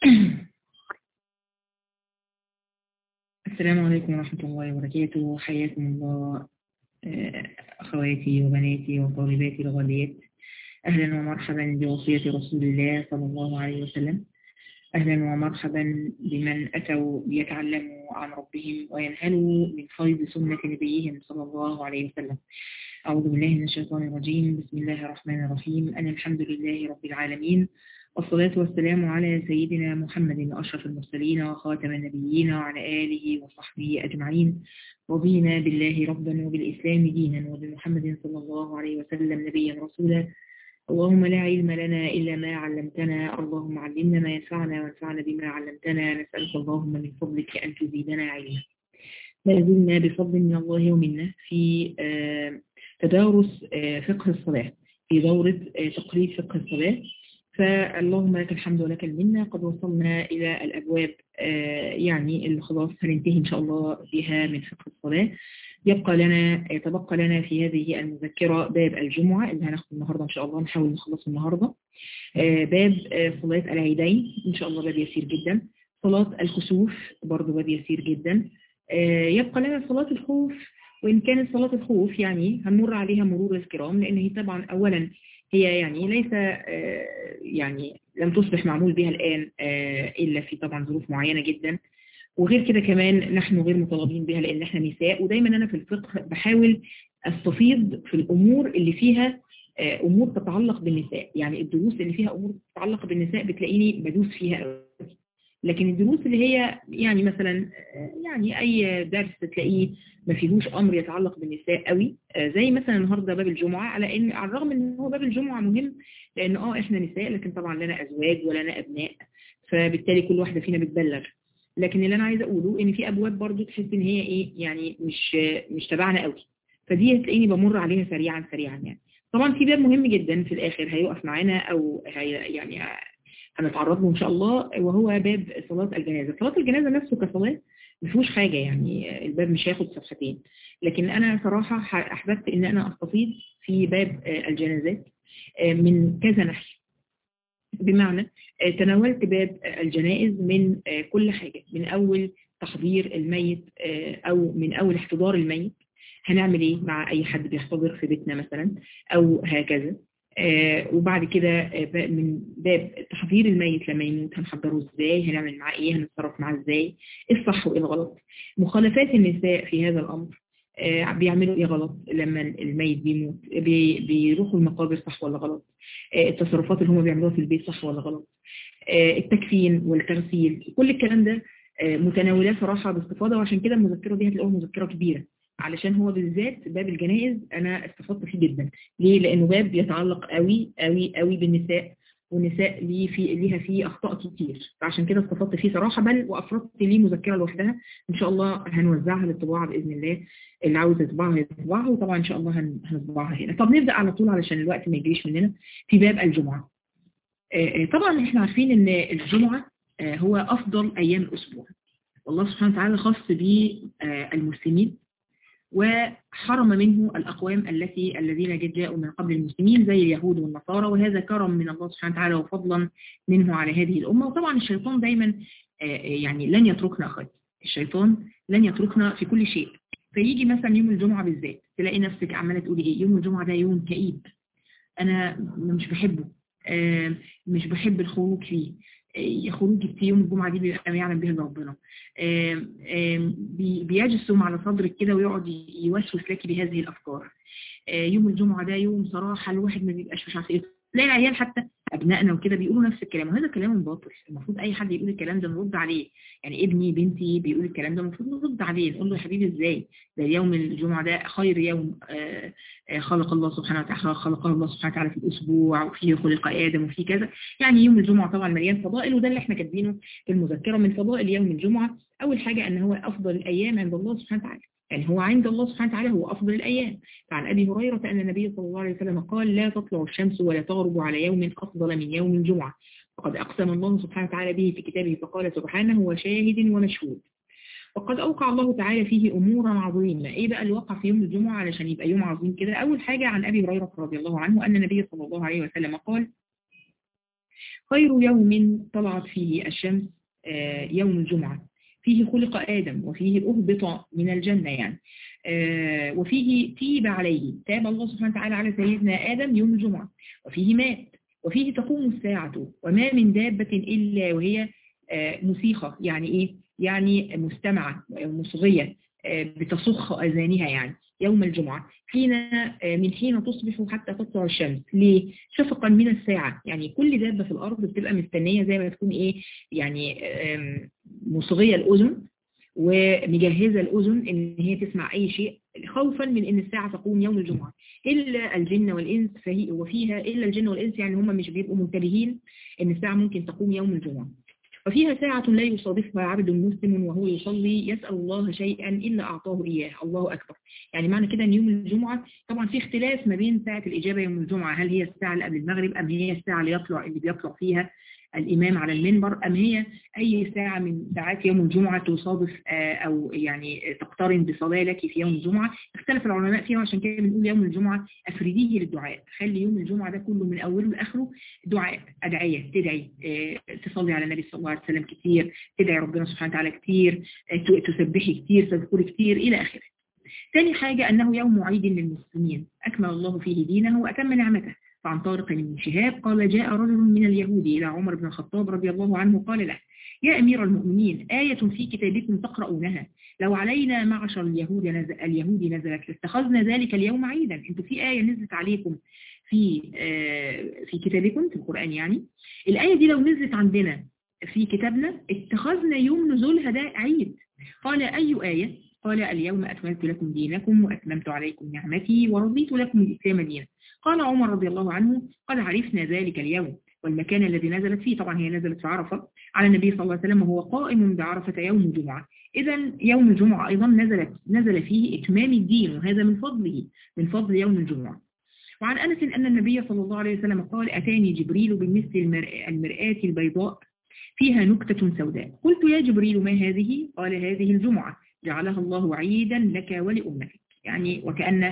السلام عليكم ورحمة الله وبركاته حياكم الله أخواتي وبناتي وطالباتي الغاليات أهلا ومرحبا بوصية رسول الله صلى الله عليه وسلم أهلا ومرحبا بمن أتوا ليتعلموا عن ربهم وينهلوا من فيض سنة نبيهم صلى الله عليه وسلم أعوذ بالله من الشيطان الرجيم بسم الله الرحمن الرحيم أنا الحمد لله رب العالمين والصلاة والسلام على سيدنا محمد أشرف المرسلين وخاتم النبيين وعلى آله وصحبه أجمعين رضينا بالله ربا وبالإسلام دينا وبمحمد صلى الله عليه وسلم نبيا رسولا اللهم لا علم لنا إلا ما علمتنا اللهم علمنا ما ينفعنا وانفعنا بما علمتنا نسألك اللهم من فضلك أن تزيدنا علما ما زلنا بفضل من الله ومنا في تدارس فقه الصلاة في دورة تقريب فقه الصلاة فاللهم لك الحمد ولك المنة قد وصلنا إلى الأبواب يعني اللي خلاص هننتهي إن شاء الله بها من فقه الصلاة يبقى لنا يتبقى لنا في هذه المذكرة باب الجمعة اللي هناخد النهاردة إن شاء الله نحاول نخلص النهاردة باب صلاة العيدين إن شاء الله باب يسير جدا صلاة الكسوف برضو باب يسير جدا يبقى لنا صلاة الخوف وإن كانت صلاة الخوف يعني هنمر عليها مرور الكرام لأن هي طبعا أولا هي يعني ليس يعني لم تصبح معمول بها الآن إلا في طبعا ظروف معينة جدا وغير كده كمان نحن غير مطالبين بها لأن احنا نساء ودايما أنا في الفقه بحاول استفيض في الأمور اللي فيها أمور تتعلق بالنساء يعني الدروس اللي فيها أمور تتعلق بالنساء بتلاقيني بدوس فيها لكن الدروس اللي هي يعني مثلا يعني أي درس تلاقيه ما فيهوش أمر يتعلق بالنساء قوي زي مثلا النهاردة باب الجمعة على إن على الرغم إن هو باب الجمعة مهم لأن آه إحنا نساء لكن طبعا لنا أزواج ولنا أبناء فبالتالي كل واحدة فينا بتبلغ لكن اللي أنا عايزة أقوله إن في أبواب برضو تحس إن هي إيه يعني مش مش تبعنا قوي فدي هتلاقيني بمر عليها سريعا سريعا يعني طبعا في باب مهم جدا في الآخر هيقف معانا أو هي يعني هنتعرض له إن شاء الله وهو باب صلاة الجنازة صلاة الجنازة نفسه كصلاة ما فيهوش حاجة يعني الباب مش هياخد صفحتين لكن أنا صراحة أحببت إن أنا أستفيض في باب الجنازات من كذا ناحية بمعنى تناولت باب الجنائز من كل حاجة من أول تحضير الميت أو من أول احتضار الميت هنعمل إيه مع أي حد بيحتضر في بيتنا مثلا أو هكذا آه وبعد كده آه من باب تحضير الميت لما يموت هنحضره ازاي هنعمل معاه ايه هنتصرف معاه ازاي ايه الصح وايه الغلط مخالفات النساء في هذا الامر آه بيعملوا ايه غلط لما الميت بيموت بي بيروحوا المقابر صح ولا غلط التصرفات اللي هم بيعملوها في البيت صح ولا غلط التكفين والتغسيل كل الكلام ده متناولاه صراحة باستفاضة وعشان كده المذكرة دي هتلاقوها مذكرة كبيرة علشان هو بالذات باب الجنائز انا استفدت فيه جدا ليه لانه باب يتعلق قوي قوي قوي بالنساء والنساء ليه في ليها فيه اخطاء كتير فعشان كده استفدت فيه صراحه بل وافردت ليه مذكره لوحدها ان شاء الله هنوزعها للطباعه باذن الله اللي عاوز يطبعها يطبعها وطبعا ان شاء الله هنطبعها هنا طب نبدا على طول علشان الوقت ما يجريش مننا في باب الجمعه طبعا احنا عارفين ان الجمعه هو افضل ايام الاسبوع والله سبحانه وتعالى خص بالمسلمين وحرم منه الأقوام التي الذين جاءوا من قبل المسلمين زي اليهود والنصارى وهذا كرم من الله سبحانه وتعالى وفضلا منه على هذه الأمة وطبعا الشيطان دايما يعني لن يتركنا أخذ الشيطان لن يتركنا في كل شيء فيجي مثلا يوم الجمعة بالذات تلاقي نفسك عمالة تقولي ايه يوم الجمعة ده يوم كئيب أنا مش بحبه مش بحب الخروج فيه خروجك في يوم الجمعة دي بيبقى ما يعلم به ربنا بيجسم على صدرك كده ويقعد يوسوس لك بهذه الأفكار يوم الجمعة ده يوم صراحة الواحد ما بيبقاش مش عارف ايه تلاقي العيال حتى أبنائنا وكده بيقولوا نفس الكلام وهذا كلام باطل المفروض أي حد يقول الكلام ده نرد عليه يعني ابني بنتي بيقول الكلام ده المفروض نرد عليه نقول له يا حبيبي ازاي ده يوم الجمعة ده خير يوم خلق الله سبحانه وتعالى خلقه الله سبحانه وتعالى في الأسبوع وفيه خلق آدم وفيه كذا يعني يوم الجمعة طبعا مليان فضائل وده اللي احنا كاتبينه في المذكرة من فضائل يوم الجمعة أول حاجة أن هو أفضل الأيام عند الله سبحانه وتعالى يعني هو عند الله سبحانه وتعالى هو أفضل الأيام فعن أبي هريرة أن النبي صلى الله عليه وسلم قال لا تطلع الشمس ولا تغرب على يوم أفضل من يوم الجمعة وقد أقسم الله سبحانه وتعالى به في كتابه فقال سبحانه وشاهد ومشهود وقد أوقع الله تعالى فيه أمورا عظيمة إيه بقى اللي وقع في يوم الجمعة علشان يبقى يوم عظيم كده أول حاجة عن أبي هريرة رضي الله عنه أن النبي صلى الله عليه وسلم قال خير يوم طلعت فيه الشمس يوم الجمعة فيه خلق آدم وفيه أهبط من الجنة يعني وفيه تيب عليه تاب الله سبحانه وتعالى على سيدنا آدم يوم الجمعة وفيه مات وفيه تقوم الساعة وما من دابة إلا وهي موسيقى يعني إيه؟ يعني مستمعة مصغية بتصخ أذانها يعني يوم الجمعة حين من حين تصبح حتى تطلع الشمس ليه؟ شفقا من الساعة يعني كل دابة في الأرض بتبقى مستنية زي ما تكون إيه يعني مصغية الأذن ومجهزة الأذن إن هي تسمع أي شيء خوفا من إن الساعة تقوم يوم الجمعة إلا الجن والإنس فهي وفيها إلا الجن والإنس يعني هم مش بيبقوا منتبهين إن الساعة ممكن تقوم يوم الجمعة وفيها ساعة لا يصادفها عبد مسلم وهو يصلي يسأل الله شيئا إلا أعطاه إياه الله أكبر يعني معنى كده أن يوم الجمعة طبعا في اختلاف ما بين ساعة الإجابة يوم الجمعة هل هي الساعة اللي قبل المغرب أم هي الساعة اللي يطلع اللي بيطلع فيها الإمام على المنبر أم هي أي ساعة من ساعات يوم الجمعة تصادف أو يعني تقترن بصلاة لك في يوم الجمعة اختلف العلماء فيها عشان كده بنقول يوم الجمعة أفرديه للدعاء خلي يوم الجمعة ده كله من أوله لآخره دعاء أدعية تدعي تصلي على النبي صلى الله عليه وسلم كتير تدعي ربنا سبحانه وتعالى كتير تسبحي كتير تذكري كتير إلى آخره ثاني حاجة أنه يوم عيد للمسلمين أكمل الله فيه دينه وأتم نعمته فعن طارق بن شهاب قال جاء رجل من اليهود إلى عمر بن الخطاب رضي الله عنه قال له يا أمير المؤمنين آية في كتابكم تقرؤونها لو علينا معشر اليهود نزل اليهود نزلت اتخذنا ذلك اليوم عيدا انتوا في آية نزلت عليكم في في كتابكم في القرآن يعني الآية دي لو نزلت عندنا في كتابنا اتخذنا يوم نزولها ده عيد قال أي آية قال اليوم أكملت لكم دينكم وأتممت عليكم نعمتي ورضيت لكم الإسلام دينا قال عمر رضي الله عنه قد عرفنا ذلك اليوم والمكان الذي نزلت فيه طبعا هي نزلت في عرفة على النبي صلى الله عليه وسلم وهو قائم بعرفة يوم الجمعة إذا يوم الجمعة أيضا نزلت نزل فيه إتمام الدين وهذا من فضله من فضل يوم الجمعة وعن أنس أن النبي صلى الله عليه وسلم قال أتاني جبريل بمثل المرآة البيضاء فيها نكتة سوداء قلت يا جبريل ما هذه قال هذه الجمعة جعلها الله عيدا لك ولأمتك يعني وكأن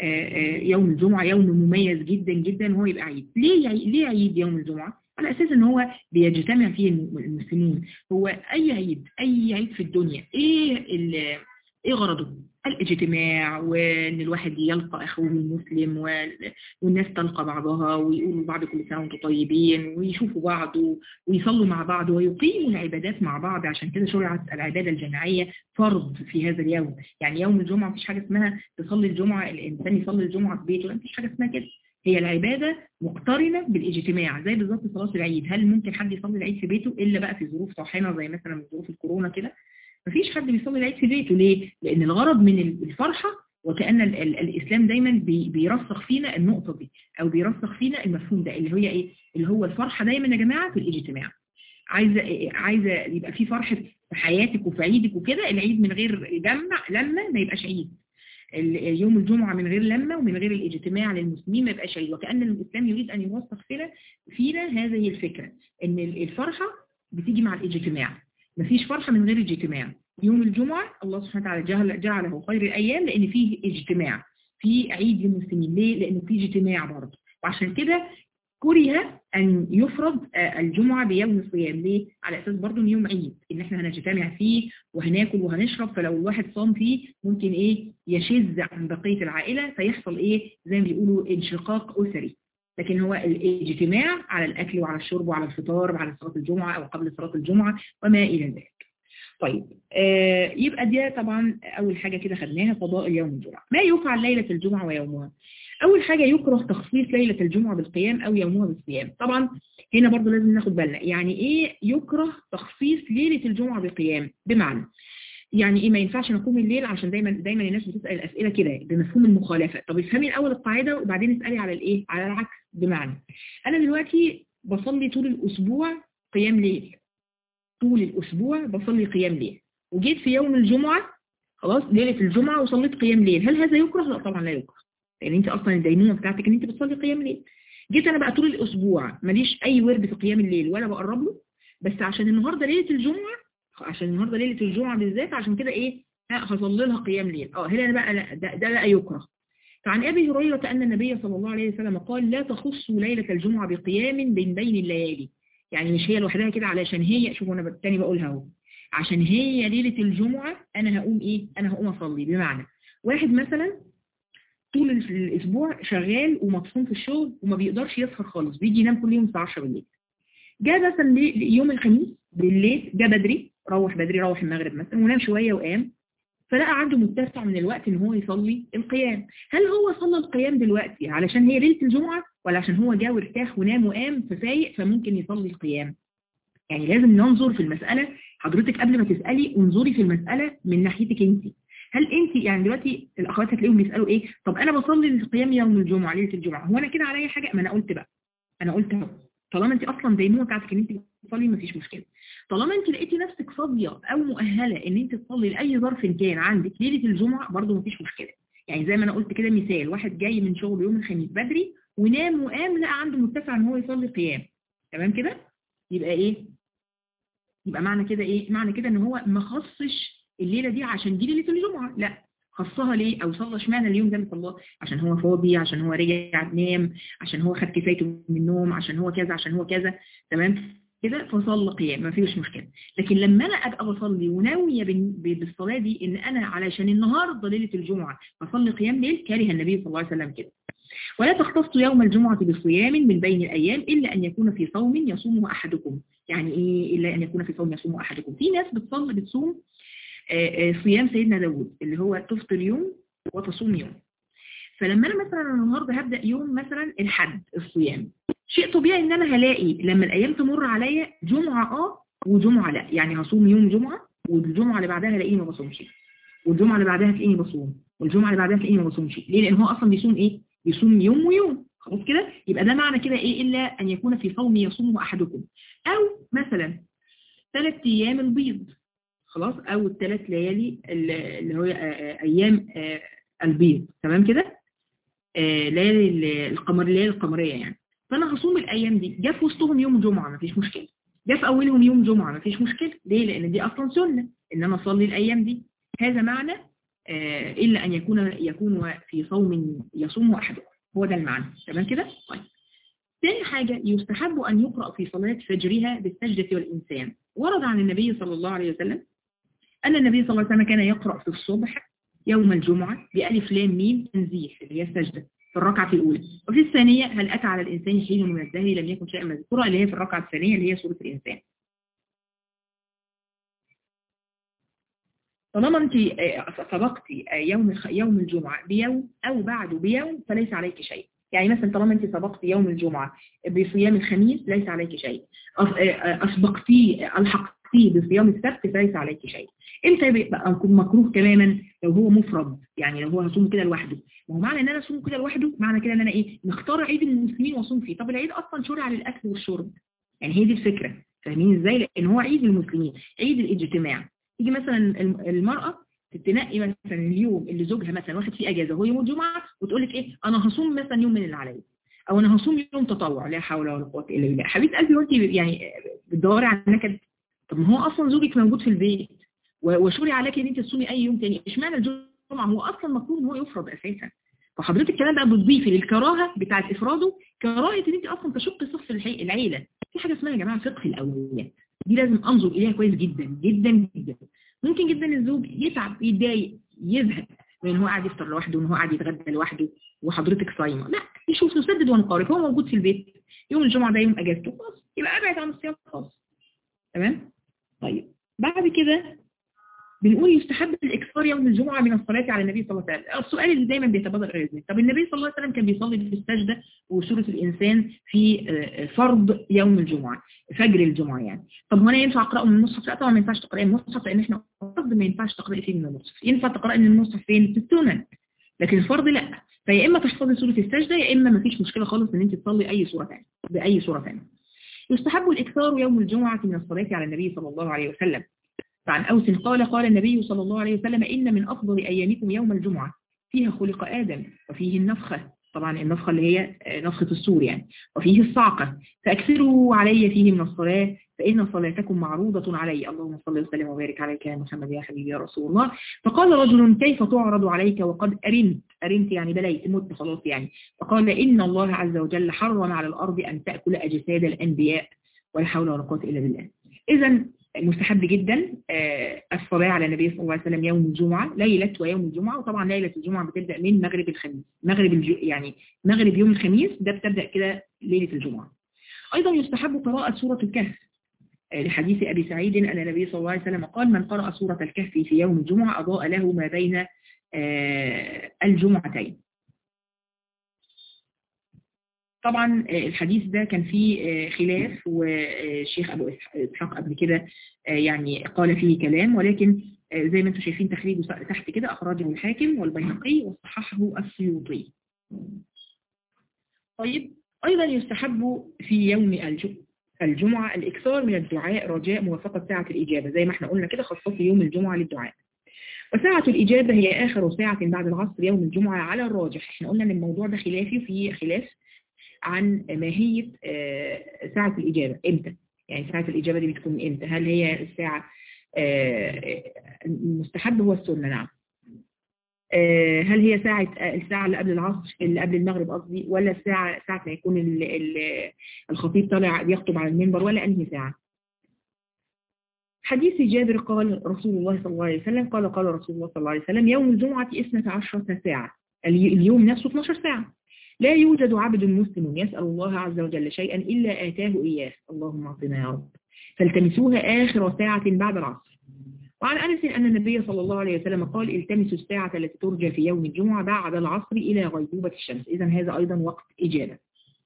يوم الجمعة يوم مميز جدا جدا وهو يبقى عيد ليه ليه عيد يوم الجمعة على أساس ان هو بيجتمع فيه المسلمين هو أي عيد أي عيد في الدنيا إيه إيه غرضه الاجتماع وان الواحد يلقى اخوه المسلم والناس تلقى بعضها ويقولوا لبعض كل سنه وانتم طيبين ويشوفوا بعض ويصلوا مع بعض ويقيموا العبادات مع بعض عشان كده شرعت العباده الجماعيه فرض في هذا اليوم يعني يوم الجمعه مفيش حاجه اسمها تصلي الجمعه الانسان يصلي الجمعه في بيته مفيش حاجه اسمها كده هي العبادة مقترنة بالاجتماع زي بالظبط صلاة العيد هل ممكن حد يصلي العيد في بيته إلا بقى في ظروف طاحنة زي مثلا ظروف الكورونا كده مفيش حد بيصلي العيد في بيته ليه؟ لأن الغرض من الفرحة وكأن ال ال الإسلام دايما بي بيرسخ فينا النقطة دي أو بيرسخ فينا المفهوم ده اللي هي إيه؟ اللي هو الفرحة دايما يا جماعة في الاجتماع عايزة عايزة يبقى في فرحة في حياتك وفي عيدك وكده العيد من غير جمع لما ما يبقاش عيد يوم الجمعة من غير لمة ومن غير الاجتماع للمسلمين ما يبقاش عيد وكأن الإسلام يريد أن يوثق فينا فينا هذه الفكرة إن الفرحة بتيجي مع الاجتماع مفيش فرحة من غير اجتماع يوم الجمعة الله سبحانه وتعالى جعل جعله خير الأيام لأن فيه اجتماع في عيد للمسلمين ليه؟ لأنه فيه اجتماع برضه وعشان كده كره أن يفرض الجمعة بيوم الصيام ليه؟ على أساس برضه إن يوم عيد إن إحنا هنجتمع فيه وهناكل وهنشرب فلو الواحد صام فيه ممكن إيه يشذ عن بقية العائلة فيحصل إيه زي ما بيقولوا انشقاق أسري لكن هو الاجتماع على الأكل وعلى الشرب وعلى الفطار وعلى صلاة الجمعة أو قبل صلاة الجمعة وما إلى ذلك طيب آه يبقى دي طبعا أول حاجة كده خدناها قضاء يوم الجمعة ما يفعل ليلة الجمعة ويومها أول حاجة يكره تخصيص ليلة الجمعة بالقيام أو يومها بالصيام طبعا هنا برضو لازم ناخد بالنا يعني إيه يكره تخصيص ليلة الجمعة بالقيام بمعنى يعني ايه ما ينفعش نقوم الليل عشان دايما دايما الناس بتسال الاسئله كده بمفهوم المخالفه طب افهمي الاول القاعده وبعدين اسالي على الايه على العكس بمعنى انا دلوقتي بصلي طول الاسبوع قيام ليل طول الاسبوع بصلي قيام ليل وجيت في يوم الجمعه خلاص ليله الجمعه وصليت قيام ليل هل هذا يكره لا طبعا لا يكره لان انت اصلا الدينونه بتاعتك ان انت بتصلي قيام ليل جيت انا بقى طول الاسبوع ماليش اي ورد في قيام الليل ولا بقرب له بس عشان النهارده ليله الجمعه عشان النهارده ليله الجمعه بالذات عشان كده ايه هصلي لها قيام ليل اه هنا بقى لا ده, ده لا يكره فعن ابي هريره ان النبي صلى الله عليه وسلم قال لا تخصوا ليله الجمعه بقيام بين بين الليالي يعني مش هي لوحدها كده علشان هي شوفوا انا بالتاني بقولها اهو عشان هي ليلة الجمعة انا هقوم ايه انا هقوم اصلي بمعنى واحد مثلا طول الاسبوع شغال ومطفون في الشغل وما بيقدرش يسهر خالص بيجي ينام كل يوم الساعه 10 بالليل جاء مثلا يوم الخميس بالليل جاء بدري روح بدري روح المغرب مثلا ونام شويه وقام فلقى عنده متسع من الوقت ان هو يصلي القيام هل هو صلى القيام دلوقتي علشان هي ليله الجمعه ولا عشان هو جا وارتاح ونام وقام ففايق فممكن يصلي القيام يعني لازم ننظر في المسألة حضرتك قبل ما تسألي انظري في المسألة من ناحيتك انت هل انت يعني دلوقتي الاخوات هتلاقيهم بيسالوا ايه طب انا بصلي القيام يوم الجمعه ليله الجمعه هو انا كده عليا حاجه ما انا قلت بقى انا قلت اهو طالما انت اصلا دايما بتاعتك ان انت بتصلي مفيش مشكله طالما انت لقيتي نفسك فاضيه او مؤهله ان انت تصلي لاي ظرف كان عندك ليله الجمعه برده مفيش مشكله يعني زي ما انا قلت كده مثال واحد جاي من شغله يوم الخميس بدري ونام وقام لقى عنده متسع ان هو يصلي قيام تمام كده يبقى ايه يبقى معنى كده ايه معنى كده ان هو ما خصش الليلة دي عشان دي ليلة الجمعة لا خصها ليه او صلى اشمعنى اليوم ده الله عشان هو فاضي عشان هو رجع نام عشان هو خد كفايته من النوم عشان هو كذا عشان هو كذا تمام كده فصلى قيام ما فيش مشكلة لكن لما انا ابقى بصلي وناوية بالصلاة دي ان انا علشان النهاردة ليلة الجمعة بصلي قيام ليل كاره النبي صلى الله عليه وسلم كده ولا تختص يوم الجمعة بصيام من بين الأيام إلا أن يكون في صوم يصومه أحدكم يعني إيه إلا أن يكون في صوم يصومه أحدكم في ناس بتصلي بتصوم صيام سيدنا داود اللي هو تفطر يوم وتصوم يوم فلما انا مثلا النهارده هبدا يوم مثلا الحد الصيام شيء طبيعي ان انا هلاقي لما الايام تمر عليا جمعه اه وجمعه لا يعني هصوم يوم جمعه والجمعه اللي بعدها هلاقيني ما بصومش والجمعه اللي بعدها هتلاقيني بصوم والجمعه اللي بعدها هتلاقيني ما بصومش ليه لان هو اصلا بيصوم ايه بيصوم يوم ويوم خلاص كده يبقى ده معنى كده ايه الا ان يكون في صوم يصومه احدكم او مثلا ثلاث ايام البيض خلاص او الثلاث ليالي اللي هو ايام البيض تمام كده ليالي القمر الليالي القمريه يعني فانا هصوم الايام دي جه في وسطهم يوم جمعه مفيش مشكله جه في اولهم يوم جمعه مفيش مشكله ليه لان دي اصلا سنه ان انا اصلي الايام دي هذا معنى الا ان يكون يكون في صوم يصومه احدكم هو ده المعنى تمام كده طيب ثاني حاجة يستحب أن يقرأ في صلاة فجرها بالسجدة والإنسان ورد عن النبي صلى الله عليه وسلم أن النبي صلى الله عليه وسلم كان يقرأ في الصبح يوم الجمعة بألف لام ميم تنزيح اللي هي السجدة في الركعة الأولى وفي الثانية هل أتى على الإنسان حين من الدهر لم يكن شيئا مذكورا اللي هي في الركعة الثانية اللي هي سورة الإنسان طالما أنت سبقتي يوم يوم الجمعة بيوم أو بعده بيوم فليس عليك شيء يعني مثلا طالما أنت سبقتي يوم الجمعة بصيام الخميس ليس عليك شيء أسبقتي الحق فيه بصيام السبت فليس عليك شيء امتى بيبقى مكروه تماما لو هو مفرد يعني لو هو هصوم كده لوحده ما هو معنى ان انا اصوم كده لوحده معنى كده ان انا ايه نختار عيد المسلمين واصوم فيه طب العيد اصلا شرع للاكل والشرب يعني هي دي الفكره فاهمين ازاي لان هو عيد المسلمين عيد الاجتماع يجي مثلا المراه تنقي مثلا اليوم اللي زوجها مثلا واخد فيه اجازه هو يوم الجمعه وتقول لك ايه انا هصوم مثلا يوم من اللي عليا او انا هصوم يوم تطوع لا حول ولا قوه الا بالله حبيبه قلبي وانت يعني بتدوري على نكد طب ما هو اصلا زوجك موجود في البيت وشوري عليك ان انت تصومي اي يوم تاني اشمعنى الجمعه هو اصلا المفروض ان هو يفرض اساسا فحضرتك الكلام بقى بتضيفي للكراهه بتاعه افراده كراهه ان انت اصلا تشقي صف العيله في حاجه اسمها يا جماعه فقه الاولويات دي لازم انظر اليها كويس جدا جدا جدا ممكن جدا الزوج يتعب يتضايق يزهق من هو قاعد يفطر لوحده وان هو قاعد يتغدى لوحده وحضرتك صايمه لا يشوف نسدد ونقارب هو موجود في البيت يوم الجمعه ده يوم اجازته خلاص يبقى ابعد عن الصيام خالص تمام طيب بعد كده بنقول يستحب الاكثار يوم الجمعه من الصلاه على النبي صلى الله عليه وسلم السؤال اللي دايما بيتبادر الى الذهن طب النبي صلى الله عليه وسلم كان بيصلي في السجده وسوره الانسان في فرض يوم الجمعه فجر الجمعه يعني طب هو انا ينفع اقراه من المصحف لا طبعا ما ينفعش تقراي من المصحف لان احنا فرض ما ينفعش تقراي فيه من المصحف ينفع تقراي من المصحف فين في السنن لكن الفرض لا فيا اما تحفظي سوره السجده يا اما ما فيش مشكله خالص ان انت تصلي اي سوره ثانيه باي سوره ثانيه يستحب الإكثار يوم الجمعة من الصلاة على النبي صلى الله عليه وسلم فعن أوس قال قال النبي صلى الله عليه وسلم إن من أفضل أيامكم يوم الجمعة فيها خلق آدم وفيه النفخة طبعا النفخة اللي هي نفخة السور يعني وفيه الصعقة فأكثروا علي فيه من الصلاة فإن صلاتكم معروضة علي اللهم صل وسلم وبارك عليك يا محمد يا حبيبي يا رسول الله فقال رجل كيف تعرض عليك وقد أرمت أرمت يعني بليت مت خلاص يعني فقال إن الله عز وجل حرم على الأرض أن تأكل أجساد الأنبياء ولا حول ولا قوة إلا بالله إذا مستحب جدا الصلاة على النبي صلى الله عليه وسلم يوم الجمعة ليلة ويوم الجمعة وطبعا ليلة الجمعة بتبدأ من مغرب الخميس مغرب الج... يعني مغرب يوم الخميس ده بتبدأ كده ليلة الجمعة أيضا يستحب قراءة سورة الكهف لحديث أبي سعيد أن النبي صلى الله عليه وسلم قال من قرأ سورة الكهف في يوم الجمعة أضاء له ما بين الجمعتين طبعا الحديث ده كان فيه خلاف والشيخ أبو إسحاق قبل كده يعني قال فيه كلام ولكن زي ما انتم شايفين تخريجه تحت كده أخرجه الحاكم والبيهقي وصححه السيوطي طيب أيضا يستحب في يوم الجمعة الإكثار من الدعاء رجاء موافقة ساعة الإجابة زي ما احنا قلنا كده خصصي يوم الجمعة للدعاء وساعة الإجابة هي آخر ساعة بعد العصر يوم الجمعة على الراجح احنا قلنا ان الموضوع ده خلافي في خلاف عن ماهية ساعة الإجابة إمتى يعني ساعة الإجابة دي بتكون إمتى هل هي الساعة المستحب هو السنة نعم هل هي ساعة الساعة اللي قبل العصر اللي قبل المغرب قصدي ولا الساعة ساعة ما يكون ال ال الخطيب طالع يخطب على المنبر ولا أنهي ساعة حديث جابر قال رسول الله صلى الله عليه وسلم قال قال رسول الله صلى الله عليه وسلم يوم الجمعة اثنة عشرة ساعة اليوم نفسه 12 ساعة لا يوجد عبد مسلم يسأل الله عز وجل شيئا إلا آتاه إياه اللهم اعطنا يا رب فالتمسوها آخر ساعة بعد العصر وعن أنس أن النبي صلى الله عليه وسلم قال التمسوا الساعة التي ترجى في يوم الجمعة بعد العصر إلى غيبوبة الشمس إذا هذا أيضا وقت إجابة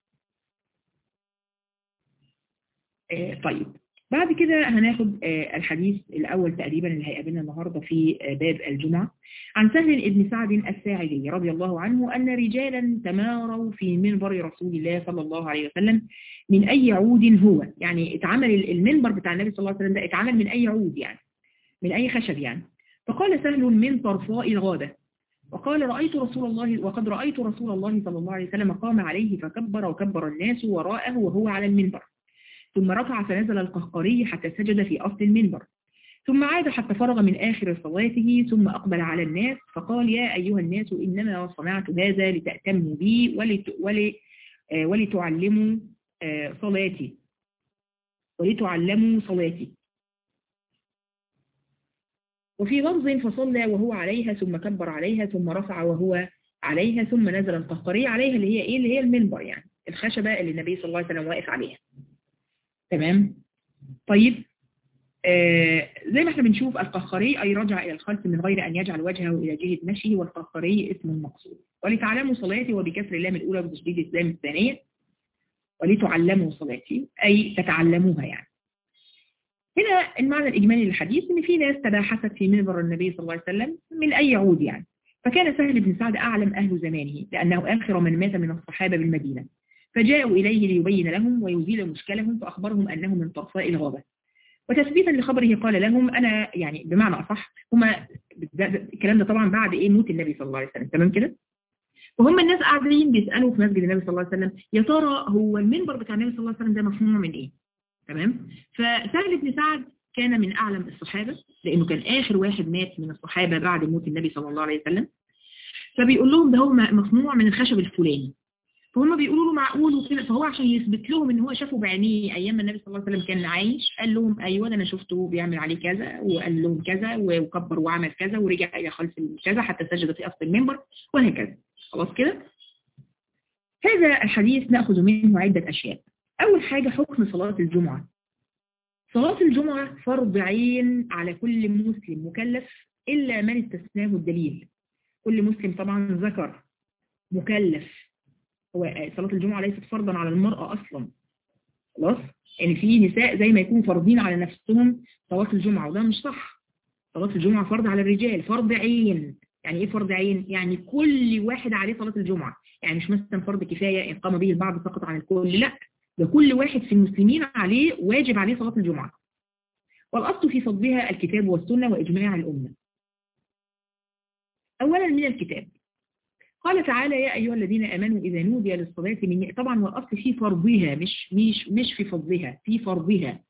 آه طيب بعد كده هناخد الحديث الأول تقريبا اللي هيقابلنا النهاردة في باب الجمعة عن سهل بن سعد الساعدي رضي الله عنه أن رجالا تماروا في منبر رسول الله صلى الله عليه وسلم من أي عود هو يعني اتعمل المنبر بتاع النبي صلى الله عليه وسلم ده اتعمل من أي عود يعني من أي خشب يعني فقال سهل من طرفاء الغابة وقال رأيت رسول الله وقد رأيت رسول الله صلى الله عليه وسلم قام عليه فكبر وكبر الناس وراءه وهو على المنبر ثم ركع فنزل القهقري حتى سجد في أصل المنبر ثم عاد حتى فرغ من آخر صلاته ثم أقبل على الناس فقال يا أيها الناس إنما صنعت هذا لتأتموا بي ولت ول ولتعلموا صلاتي ولتعلموا صلاتي وفي لفظ فصلى وهو عليها ثم كبر عليها ثم رفع وهو عليها ثم نزل القهقري عليها اللي هي ايه اللي هي المنبر يعني الخشبة اللي النبي صلى الله عليه وسلم واقف عليها تمام طيب آه زي ما احنا بنشوف القهقري أي رجع إلى الخلف من غير أن يجعل وجهه إلى جهة مشيه والقهقري اسم مقصود ولتعلموا صلاتي وبكسر اللام الأولى وتشديد اللام الثانية ولتعلموا صلاتي أي تتعلموها يعني هنا المعنى الإجمالي للحديث إن في ناس تباحثت في منبر النبي صلى الله عليه وسلم من أي عود يعني فكان سهل بن سعد أعلم أهل زمانه لأنه آخر من مات من الصحابة بالمدينة فجاءوا إليه ليبين لهم ويزيل مشكلهم فأخبرهم أنه من طرفاء الغابة وتثبيتا لخبره قال لهم أنا يعني بمعنى أصح هما الكلام ده طبعا بعد إيه موت النبي صلى الله عليه وسلم تمام كده وهم الناس قاعدين بيسألوا في مسجد النبي صلى الله عليه وسلم يا ترى هو المنبر بتاع النبي صلى الله عليه وسلم ده مصنوع من إيه تمام فسهل بن سعد كان من أعلم الصحابة لأنه كان آخر واحد مات من الصحابة بعد موت النبي صلى الله عليه وسلم فبيقول لهم ده هو مصنوع من الخشب الفلاني فهم بيقولوا له معقول وكده فهو عشان يثبت لهم ان هو شافه بعينيه ايام ما النبي صلى الله عليه وسلم كان عايش قال لهم ايوه ده انا شفته بيعمل عليه كذا وقال لهم كذا وكبر وعمل كذا ورجع الى خلف كذا حتى سجد في اصل المنبر وهكذا خلاص كده هذا الحديث ناخذ منه عده اشياء اول حاجه حكم صلاه الجمعه صلاه الجمعه فرض عين على كل مسلم مكلف الا من استثناه الدليل كل مسلم طبعا ذكر مكلف هو صلاة الجمعة ليست فرضا على المرأة أصلا خلاص يعني في نساء زي ما يكونوا فرضين على نفسهم صلاة الجمعة وده مش صح صلاة الجمعة فرض على الرجال فرض عين يعني ايه فرض عين يعني كل واحد عليه صلاة الجمعة يعني مش مثلا فرض كفاية إن قام به البعض سقط عن الكل لا ده كل واحد في المسلمين عليه واجب عليه صلاة الجمعة والأصل في فضلها الكتاب والسنة وإجماع الأمة أولا من الكتاب قال تعالى يا أيها الذين آمنوا إذا نودي للصلاة من طبعا والأصل في فرضها مش مش مش في فضلها في فرضها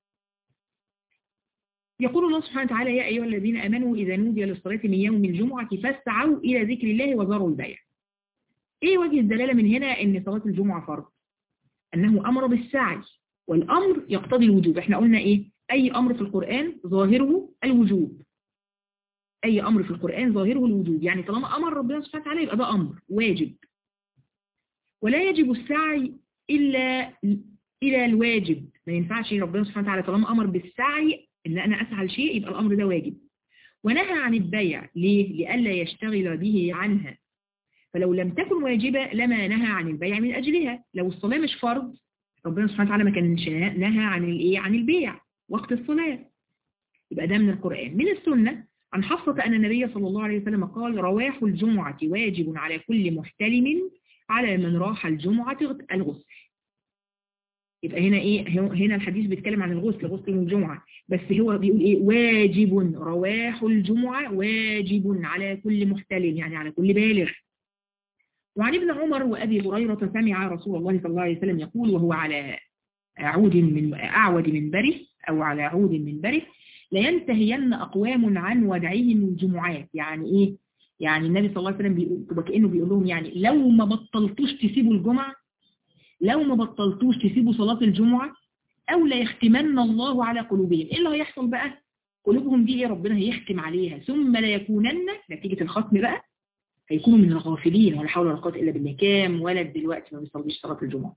يقول الله سبحانه وتعالى يا أيها الذين آمنوا إذا نودي للصلاة من يوم الجمعة فاسعوا إلى ذكر الله وذروا البيع إيه وجه الدلالة من هنا أن صلاة الجمعة فرض أنه أمر بالسعي والأمر يقتضي الوجوب احنا قلنا ايه أي أمر في القرآن ظاهره الوجوب أي أمر في القرآن ظاهره الوجوب يعني طالما أمر ربنا سبحانه وتعالى يبقى ده أمر واجب ولا يجب السعي إلا إلى الواجب ما ينفعش ربنا سبحانه وتعالى طالما أمر بالسعي إن أنا أسعى لشيء يبقى الأمر ده واجب ونهى عن البيع ليه؟ لئلا يشتغل به عنها فلو لم تكن واجبة لما نهى عن البيع من أجلها لو الصلاة مش فرض ربنا سبحانه وتعالى ما كانش نهى عن الايه عن البيع وقت الصلاة يبقى ده من القرآن من السنة عن حفصة أن النبي صلى الله عليه وسلم قال رواح الجمعة واجب على كل محتلم على من راح الجمعة الغسل يبقى هنا ايه هنا الحديث بيتكلم عن الغسل غسل من الجمعة بس هو بيقول ايه واجب رواح الجمعة واجب على كل محتلم يعني على كل بالغ وعن ابن عمر وأبي هريرة سمع رسول الله صلى الله عليه وسلم يقول وهو على عود من أعود من بره أو على عود من بره لينتهين أقوام عن ودعهم الجمعات يعني إيه؟ يعني النبي صلى الله عليه وسلم بيقول كأنه بيقول لهم يعني لو ما بطلتوش تسيبوا الجمعة لو ما بطلتوش تسيبوا صلاة الجمعة أو لا يختمن الله على قلوبهم إيه اللي هيحصل بقى؟ قلوبهم دي إيه ربنا هيختم عليها ثم لا يكونن نتيجة الختم بقى هيكونوا من الغافلين ولا حول ولا قوه الا بالله كام ولد دلوقتي ما بيصليش صلاه الجمعه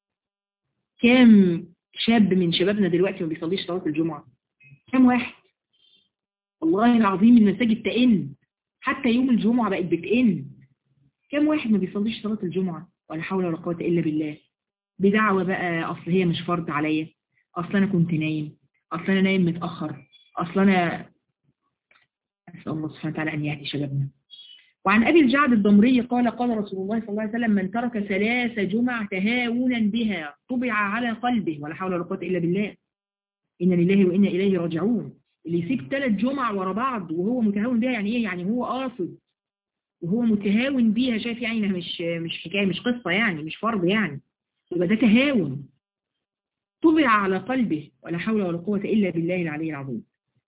كام شاب من شبابنا دلوقتي ما بيصليش صلاه الجمعه كام واحد والله العظيم المساجد تئن حتى يوم الجمعه بقت بتئن كام واحد ما بيصليش صلاه الجمعه ولا حول ولا قوه الا بالله بدعوه بقى اصل هي مش فرض عليا اصل انا كنت نايم اصل انا نايم متاخر اصل انا اسال الله سبحانه وتعالى ان يهدي شبابنا وعن أبي الجعد الضمري قال قال رسول الله صلى الله عليه وسلم من ترك ثلاث جمع تهاونا بها طبع على قلبه ولا حول ولا قوة إلا بالله إن لله وإنا إليه راجعون اللي يسيب ثلاث جمع ورا بعض وهو متهاون بها يعني إيه يعني هو قاصد وهو متهاون بيها شايف يعني مش مش حكاية مش قصة يعني مش فرض يعني يبقى ده تهاون طبع على قلبه ولا حول ولا قوة إلا بالله العلي العظيم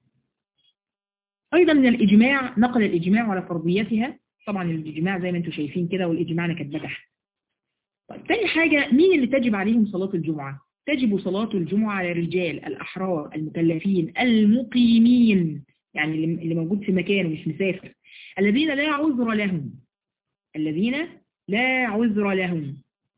أيضا من الإجماع نقل الإجماع على فرضيتها طبعا الإجماع زي ما انتم شايفين كده والإجماع أنا كاتبه تحت طيب تاني حاجة مين اللي تجب عليهم صلاة الجمعة تجب صلاة الجمعة على الرجال الأحرار المكلفين المقيمين يعني اللي موجود في مكان مش مسافر الذين لا عذر لهم الذين لا عذر لهم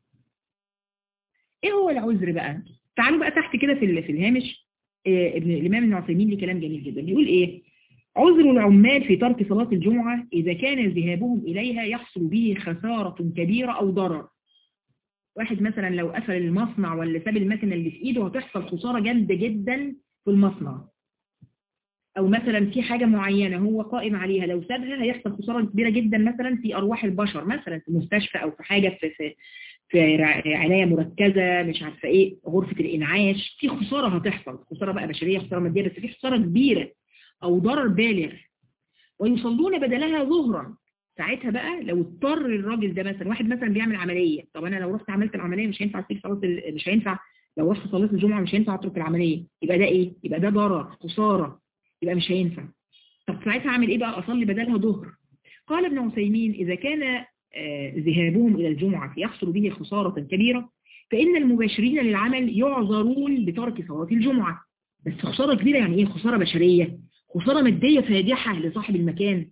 ايه هو العذر بقى تعالوا بقى تحت كده في في الهامش إيه ابن الامام ابن عثيمين ليه كلام جميل جدا بيقول ايه عذر العمال في ترك صلاة الجمعة إذا كان ذهابهم إليها يحصل به خسارة كبيرة أو ضرر واحد مثلا لو قفل المصنع ولا ساب المكنة اللي في إيده هتحصل خسارة جامدة جدا في المصنع أو مثلا في حاجة معينة هو قائم عليها لو سابها هيحصل خسارة كبيرة جدا مثلا في أرواح البشر مثلا في مستشفى أو في حاجة في, في, في عناية مركزة مش عارفة إيه غرفة الإنعاش في خسارة هتحصل خسارة بقى بشرية خسارة مادية بس في خسارة كبيرة أو ضرر بالغ ويصلون بدلها ظهرا ساعتها بقى لو اضطر الراجل ده مثلا واحد مثلا بيعمل عملية طب أنا لو رحت عملت العملية مش هينفع أسيب صلاة مش هينفع لو رحت صليت الجمعة مش هينفع أترك العملية يبقى ده إيه؟ يبقى ده ضرر خسارة يبقى مش هينفع طب ساعتها أعمل إيه بقى أصلي بدلها ظهر قال ابن عثيمين إذا كان ذهابهم إلى الجمعة يحصل به خسارة كبيرة فإن المباشرين للعمل يعذرون بترك صلاة الجمعة بس خسارة كبيرة يعني إيه خسارة بشرية خسارة مادية فادحة لصاحب المكان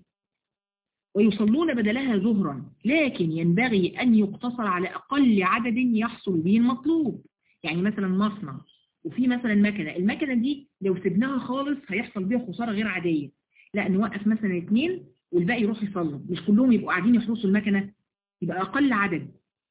ويصلون بدلها ظهرا لكن ينبغي أن يقتصر على أقل عدد يحصل به المطلوب يعني مثلا مصنع وفي مثلا مكنة المكنة دي لو سبناها خالص هيحصل بيها خسارة غير عادية لا نوقف مثلا اثنين والباقي يروح يصلوا مش كلهم يبقوا قاعدين يحرسوا المكنة يبقى أقل عدد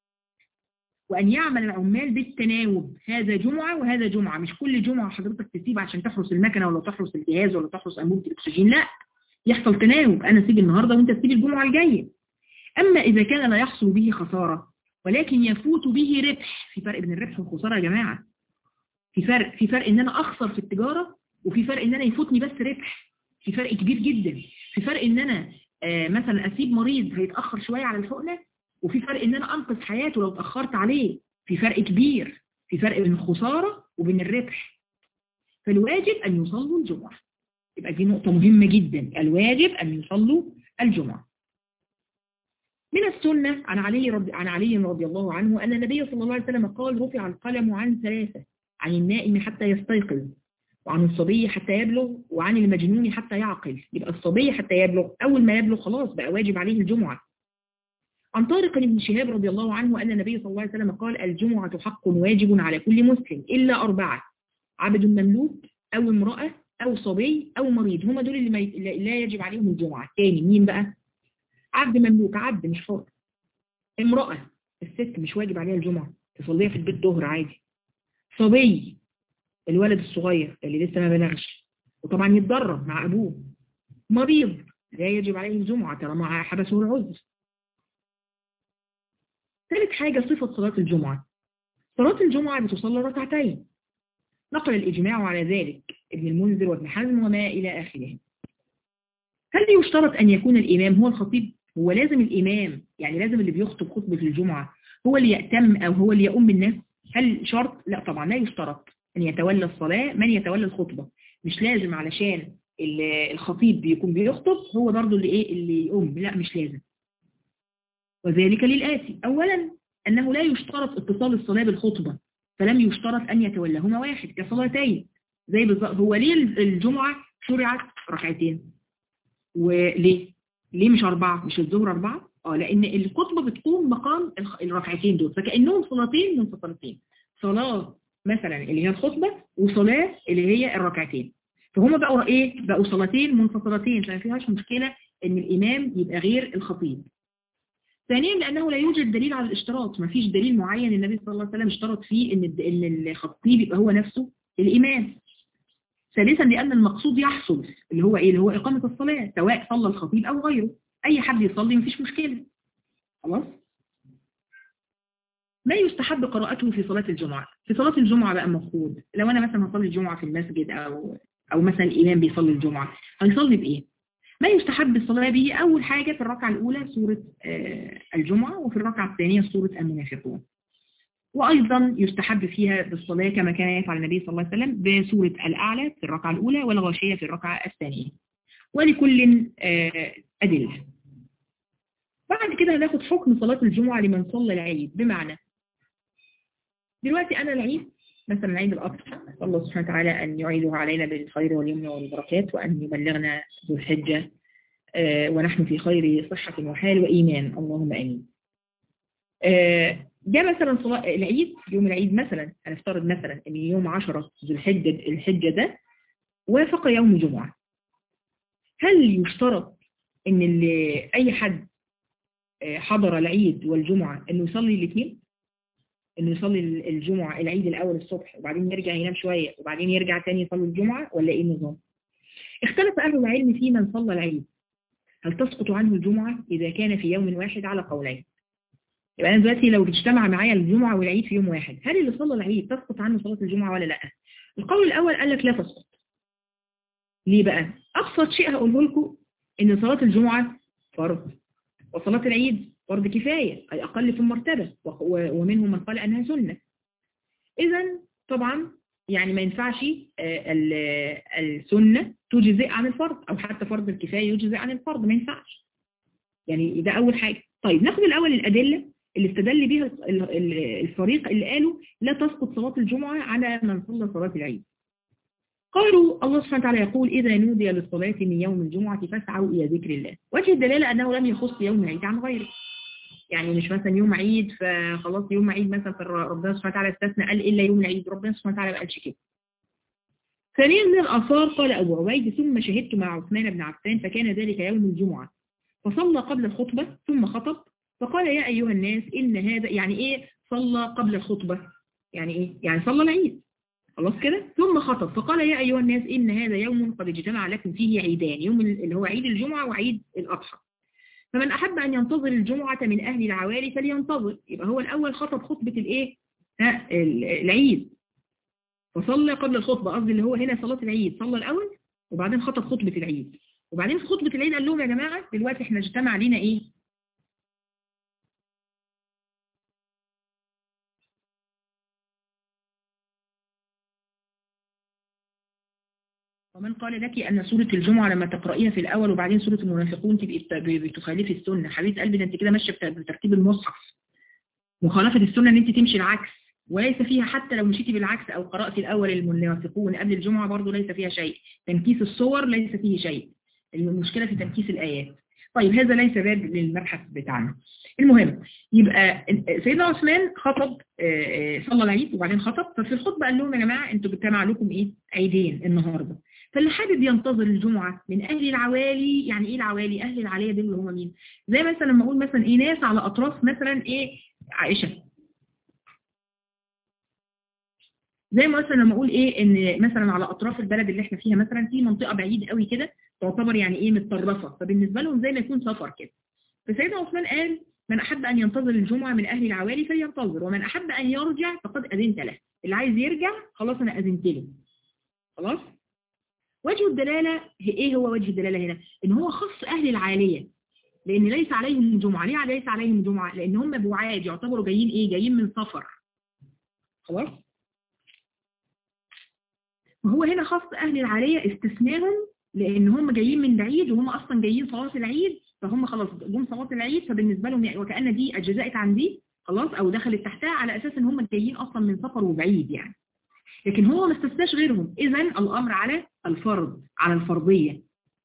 وأن يعمل العمال بالتناوب هذا جمعة وهذا جمعة مش كل جمعة حضرتك تسيب عشان تحرس المكنة ولا تحرس الجهاز ولا تحرس أنبوبة الأكسجين لا يحصل تناوب أنا أسيب النهاردة وأنت تسيب الجمعة الجاية أما إذا كان لا يحصل به خسارة ولكن يفوت به ربح في فرق بين الربح والخسارة يا جماعة في فرق في فرق إن أنا أخسر في التجارة وفي فرق إن أنا يفوتني بس ربح في فرق كبير جدا في فرق إن أنا آه مثلا أسيب مريض هيتأخر شوية على الحقنة وفي فرق ان انا انقذ حياته لو اتأخرت عليه في فرق كبير في فرق بين الخسارة وبين الربح فالواجب ان يصلوا الجمعة يبقى دي نقطة مهمة جدا الواجب ان يصلوا الجمعة من السنة عن علي رضي, عن علي رضي الله عنه أن النبي صلى الله عليه وسلم قال رفع القلم عن ثلاثة عن النائم حتى يستيقظ وعن الصبي حتى يبلغ وعن المجنون حتى يعقل يبقى الصبي حتى يبلغ أول ما يبلغ خلاص بقى واجب عليه الجمعة عن طارق بن شهاب رضي الله عنه أن النبي صلى الله عليه وسلم قال الجمعة حق واجب على كل مسلم إلا أربعة عبد مملوك أو امرأة أو صبي أو مريض هم دول اللي لا يجب عليهم الجمعة تاني مين بقى عبد مملوك عبد مش حر امرأة الست مش واجب عليها الجمعة تصليها في البيت ظهر عادي صبي الولد الصغير اللي لسه ما بلغش وطبعا يتضرر مع أبوه مريض لا يجب عليه الجمعة طالما حبسه العذر ثالث حاجة صفة صلاة الجمعة صلاة الجمعة بتصلى ركعتين نقل الإجماع على ذلك ابن المنذر وابن حزم وما إلى آخره هل يشترط أن يكون الإمام هو الخطيب هو لازم الإمام يعني لازم اللي بيخطب خطبة الجمعة هو اللي يأتم أو هو اللي يؤم بالناس هل شرط؟ لا طبعا لا يشترط أن يتولى الصلاة من يتولى الخطبة مش لازم علشان الخطيب بيكون بيخطب هو برضه اللي إيه اللي يؤم لا مش لازم وذلك للآتي أولا أنه لا يشترط اتصال الصلاة بالخطبة فلم يشترط أن يتولاهما واحد كصلاتين زي بالظبط هو ليه الجمعة شرعت ركعتين وليه ليه مش أربعة مش الظهر أربعة اه لأن الخطبة بتقوم مقام الركعتين دول فكأنهم صلاتين منفصلتين صلاة مثلا اللي هي الخطبة وصلاة اللي هي الركعتين فهم بقوا ايه بقوا صلاتين منفصلتين فما فيهاش مشكلة ان الامام يبقى غير الخطيب ثانيا لأنه لا يوجد دليل على الاشتراط ما فيش دليل معين النبي صلى الله عليه وسلم اشترط فيه ان الخطيب يبقى هو نفسه الإمام ثالثا لأن المقصود يحصل اللي هو إيه اللي هو إقامة الصلاة سواء صلى الخطيب أو غيره أي حد يصلي مفيش مشكلة خلاص ما يستحب قراءته في صلاة الجمعة في صلاة الجمعة بقى مفروض لو أنا مثلا هصلي الجمعة في المسجد أو أو مثلا الإمام بيصلي الجمعة هيصلي بإيه ما يستحب الصلاة به أول حاجة في الركعة الأولى سورة الجمعة وفي الركعة الثانية سورة المنافقون وأيضا يستحب فيها بالصلاة كما كان يفعل النبي صلى الله عليه وسلم بسورة الأعلى في الركعة الأولى والغاشية في الركعة الثانية ولكل أدلة بعد كده هناخد حكم صلاة الجمعة لمن صلى العيد بمعنى دلوقتي أنا العيد مثلا عيد الأضحى الله سبحانه وتعالى أن يعيده علينا بالخير واليمن والبركات وأن يبلغنا ذو الحجة ونحن في خير صحة وحال وإيمان اللهم أمين جاء مثلا صلاة العيد يوم العيد مثلا هنفترض مثلا أن يوم 10 ذو الحجة الحجة ده وافق يوم جمعة هل يشترط أن اللي أي حد حضر العيد والجمعة أنه يصلي الاثنين انه يصلي الجمعة العيد الاول الصبح وبعدين يرجع ينام شوية وبعدين يرجع تاني يصلي الجمعة ولا ايه النظام اختلف اهل العلم في من صلى العيد هل تسقط عنه الجمعة اذا كان في يوم واحد على قولين يبقى انا دلوقتي لو اجتمع معايا الجمعة والعيد في يوم واحد هل اللي صلى العيد تسقط عنه صلاة الجمعة ولا لا القول الاول قال لك لا تسقط ليه بقى ابسط شيء هقوله لكم ان صلاة الجمعة فرض وصلاة العيد فرض كفاية أي أقل في المرتبة ومنهم من قال أنها سنة إذا طبعا يعني ما ينفعش السنة تجزئ عن الفرض أو حتى فرض الكفاية يجزئ عن الفرض ما ينفعش يعني ده أول حاجة طيب ناخد الأول الأدلة اللي استدل بها الفريق اللي قالوا لا تسقط صلاة الجمعة على من صلى صلاة العيد قالوا الله سبحانه وتعالى يقول إذا نودي للصلاة من يوم الجمعة فاسعوا إلى ذكر الله وجه الدلالة أنه لم يخص يوم العيد عن غيره يعني مش مثلا يوم عيد فخلاص يوم عيد مثلا ربنا سبحانه وتعالى استثنى قال إلا يوم العيد ربنا سبحانه وتعالى ما قالش كده ثانيا من الآثار قال أبو عبيد ثم شهدت مع عثمان بن عفان فكان ذلك يوم الجمعة فصلى قبل الخطبة ثم خطب فقال يا أيها الناس إن هذا يعني إيه صلى قبل الخطبة يعني إيه يعني صلى العيد خلاص كده ثم خطب فقال يا أيها الناس إن هذا يوم قد اجتمع لكم فيه عيدان يوم اللي هو عيد الجمعة وعيد الأضحى فمن أحب أن ينتظر الجمعة من أهل العوالي فلينتظر يبقى هو الأول خطب خطبة الإيه ها العيد فصلى قبل الخطبة قصدي اللي هو هنا صلاة العيد صلى الأول وبعدين خطب خطبة العيد وبعدين في خطبة العيد قال لهم يا جماعة دلوقتي احنا اجتمع علينا إيه ومن قال لك أن سورة الجمعة لما تقرأيها في الأول وبعدين سورة المنافقون تبقي بتخالفي السنة حبيبة قلبي ده أنت كده ماشية بترتيب المصحف مخالفة السنة أن أنت تمشي العكس وليس فيها حتى لو مشيتي بالعكس أو قرأت الأول المنافقون قبل الجمعة برضو ليس فيها شيء تنكيس الصور ليس فيه شيء المشكلة في تنكيس الآيات طيب هذا ليس باب للمبحث بتاعنا المهم يبقى سيدنا عثمان خطب صلى العيد وبعدين خطب ففي الخطبة قال لهم يا جماعة انتوا بتجمع لكم ايه عيدين النهاردة فاللي حابب ينتظر الجمعة من أهل العوالي يعني إيه العوالي أهل العالية دول اللي هم مين زي مثلا لما أقول مثلا إيه ناس على أطراف مثلا إيه عائشة زي مثلا لما أقول إيه إن مثلا على أطراف البلد اللي إحنا فيها مثلا في منطقة بعيد قوي كده تعتبر يعني إيه متطرفة فبالنسبة لهم زي ما يكون سفر كده فسيدنا عثمان قال من أحب أن ينتظر الجمعة من أهل العوالي فلينتظر ومن أحب أن يرجع فقد أذنت له اللي عايز يرجع خلاص أنا أذنت له خلاص وجه الدلالة ايه هو وجه الدلالة هنا ان هو خص اهل العالية لان ليس عليهم جمعة ليه ليس عليهم جمعة لان هم بوعاد يعتبروا جايين ايه جايين من سفر خلاص وهو هنا خص اهل العالية استثناهم لان هم جايين من بعيد وهم اصلا جايين صلاة العيد فهم خلاص جم صلاة العيد فبالنسبة لهم يعني وكأن دي اجزاءت عن دي خلاص او دخلت تحتها على اساس ان هم جايين اصلا من سفر وبعيد يعني لكن هو ما استثناش غيرهم اذا الامر على الفرض على الفرضية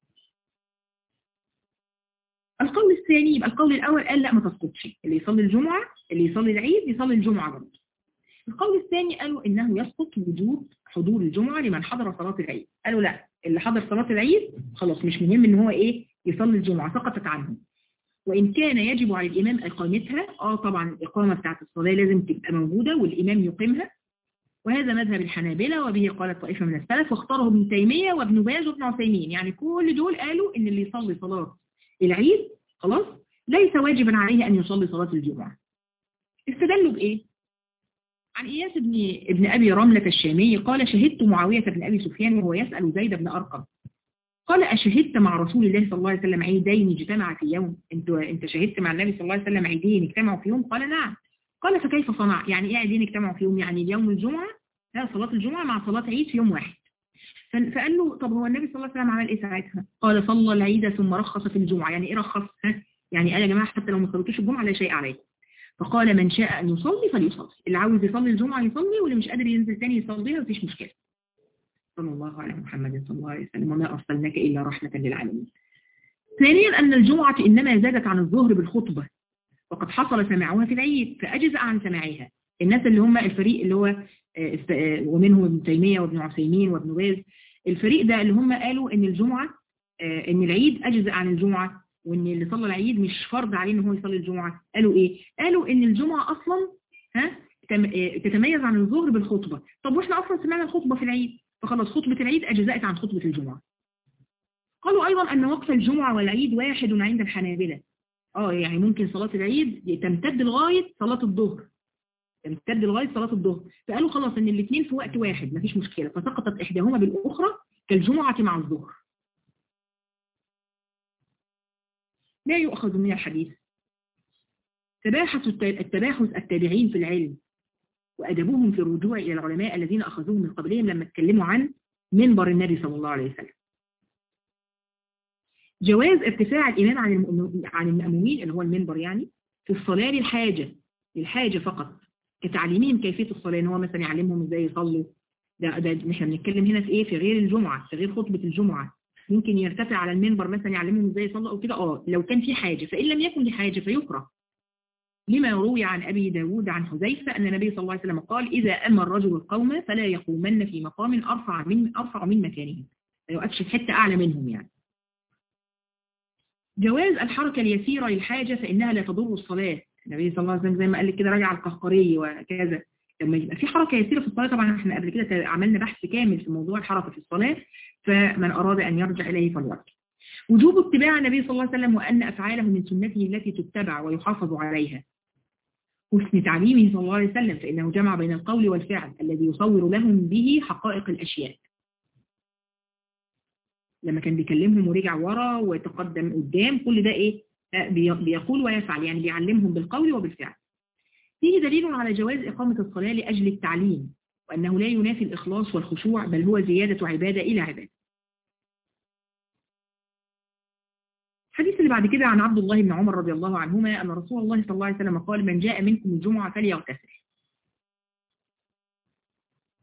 القول الثاني يبقى القول الاول قال لا ما تسقطش اللي يصلي الجمعة اللي يصلي العيد يصلي الجمعة برضه القول الثاني قالوا انه يسقط وجوب حضور الجمعة لمن حضر صلاة العيد قالوا لا اللي حضر صلاة العيد خلاص مش مهم ان هو ايه يصلي الجمعة سقطت عنه وإن كان يجب على الإمام إقامتها آه طبعا الإقامة بتاعت الصلاة لازم تبقى موجودة والإمام يقيمها وهذا مذهب الحنابلة وبه قالت طائفة من السلف واختاره ابن تيمية وابن باز وابن عثيمين يعني كل دول قالوا إن اللي يصلي صلاة العيد خلاص ليس واجبا عليه أن يصلي صلاة الجمعة استدلوا بإيه؟ عن إياس بن, ابن أبي رملة الشامي قال شهدت معاوية بن أبي سفيان وهو يسأل زيد بن أرقم قال أشهدت مع رسول الله صلى الله عليه وسلم عيدين اجتمع في يوم انت, انت شهدت مع النبي صلى الله عليه وسلم عيدين اجتمعوا في يوم قال نعم قال فكيف صنع يعني ايه عيدين اجتمعوا في يوم يعني يوم الجمعة لا صلاة الجمعة مع صلاة عيد في يوم واحد فقال له طب هو النبي صلى الله عليه وسلم عمل ايه ساعتها قال صلى العيد ثم رخص في الجمعة يعني ايه رخص ها يعني قال يا جماعة حتى لو ما صليتوش الجمعة لا شيء عليه فقال من شاء أن يصلي فليصلي اللي عاوز يصلي الجمعة يصلي واللي مش قادر ينزل تاني يصليها مفيش مشكلة صلى الله على محمد صلى الله عليه وسلم وما أرسلناك إلا رحمة للعالمين ثانيا أن الجمعة إنما زادت عن الظهر بالخطبة وقد حصل سماعها في العيد فأجزأ عن سماعها الناس اللي هم الفريق اللي هو ومنهم ابن تيمية وابن عثيمين وابن باز الفريق ده اللي هم قالوا ان الجمعة ان العيد أجزأ عن الجمعة وان اللي صلى العيد مش فرض عليه ان هو يصلي الجمعة قالوا ايه قالوا ان الجمعة اصلا ها تتميز عن الظهر بالخطبة طب واحنا اصلا سمعنا الخطبة في العيد فخلاص خطبة العيد أجزأت عن خطبة الجمعة قالوا أيضا أن وقت الجمعة والعيد واحد عند الحنابلة اه يعني ممكن صلاة العيد تمتد لغاية صلاة الظهر تمتد لغاية صلاة الظهر فقالوا خلاص ان الاثنين في وقت واحد مفيش مشكلة فسقطت إحداهما بالأخرى كالجمعة مع الظهر لا يؤخذ من الحديث تباحث التباحث التابعين في العلم وأدبهم في الرجوع إلى العلماء الذين أخذوهم من قبلهم لما اتكلموا عن منبر النبي صلى الله عليه وسلم جواز ارتفاع الإمام عن عن المأمومين اللي هو المنبر يعني في الصلاة للحاجة للحاجة فقط كتعليمهم كيفية الصلاة ان هو مثلا يعلمهم ازاي يصلوا ده ده احنا بنتكلم هنا في ايه في غير الجمعة في غير خطبة الجمعة ممكن يرتفع على المنبر مثلا يعلمهم ازاي يصلوا او كده اه لو كان في حاجة فإن لم يكن لحاجة فيكره لما روي عن أبي داود عن حذيفة أن النبي صلى الله عليه وسلم قال إذا أما الرجل القوم فلا يقومن في مقام أرفع من أرفع من مكانهم ما يوقفش في حتة أعلى منهم يعني جواز الحركة اليسيرة للحاجة فإنها لا تضر الصلاة النبي صلى الله عليه وسلم زي ما قال لك كده راجع القهقري وكذا لما يبقى في حركة يسيرة في الصلاة طبعا احنا قبل كده عملنا بحث كامل في موضوع الحركة في الصلاة فمن أراد أن يرجع إليه فليرجع وجوب اتباع النبي صلى الله عليه وسلم وأن أفعاله من سنته التي تتبع ويحافظ عليها حسن تعليمه صلى الله عليه وسلم فإنه جمع بين القول والفعل الذي يصور لهم به حقائق الأشياء لما كان بيكلمهم ورجع ورا وتقدم قدام كل ده ايه بيقول ويفعل يعني بيعلمهم بالقول وبالفعل فيه دليل على جواز إقامة الصلاة لأجل التعليم وأنه لا ينافي الإخلاص والخشوع بل هو زيادة عبادة إلى عبادة الحديث اللي بعد كده عن عبد الله بن عمر رضي الله عنهما أن رسول الله صلى الله عليه وسلم قال من جاء منكم الجمعة فليغتسل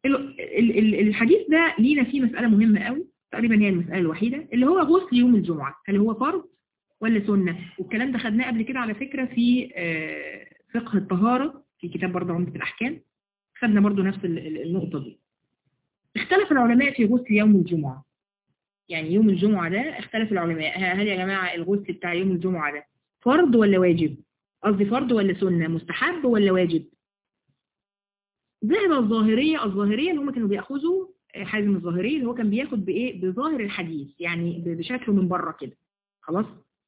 ال- ال- ال- الحديث ده لينا فيه مسألة مهمة قوي تقريبا هي المسألة الوحيدة اللي هو غسل يوم الجمعة هل هو فرض ولا سنة والكلام ده خدناه قبل كده على فكرة في آه، فقه الطهارة في كتاب برضه عمدة الأحكام خدنا برضه نفس ال- ال- النقطة دي اختلف العلماء في غسل يوم الجمعة يعني يوم الجمعة ده اختلف العلماء ه- هل يا جماعة الغسل بتاع يوم الجمعة ده فرض ولا واجب قصدي فرض ولا سنة مستحب ولا واجب ذهب الظاهرية الظاهرية اللي هم كانوا بيأخذوا آه، حازم الظاهرية اللي هو كان بياخد بإيه بظاهر الحديث يعني ب- بشكله من بره كده خلاص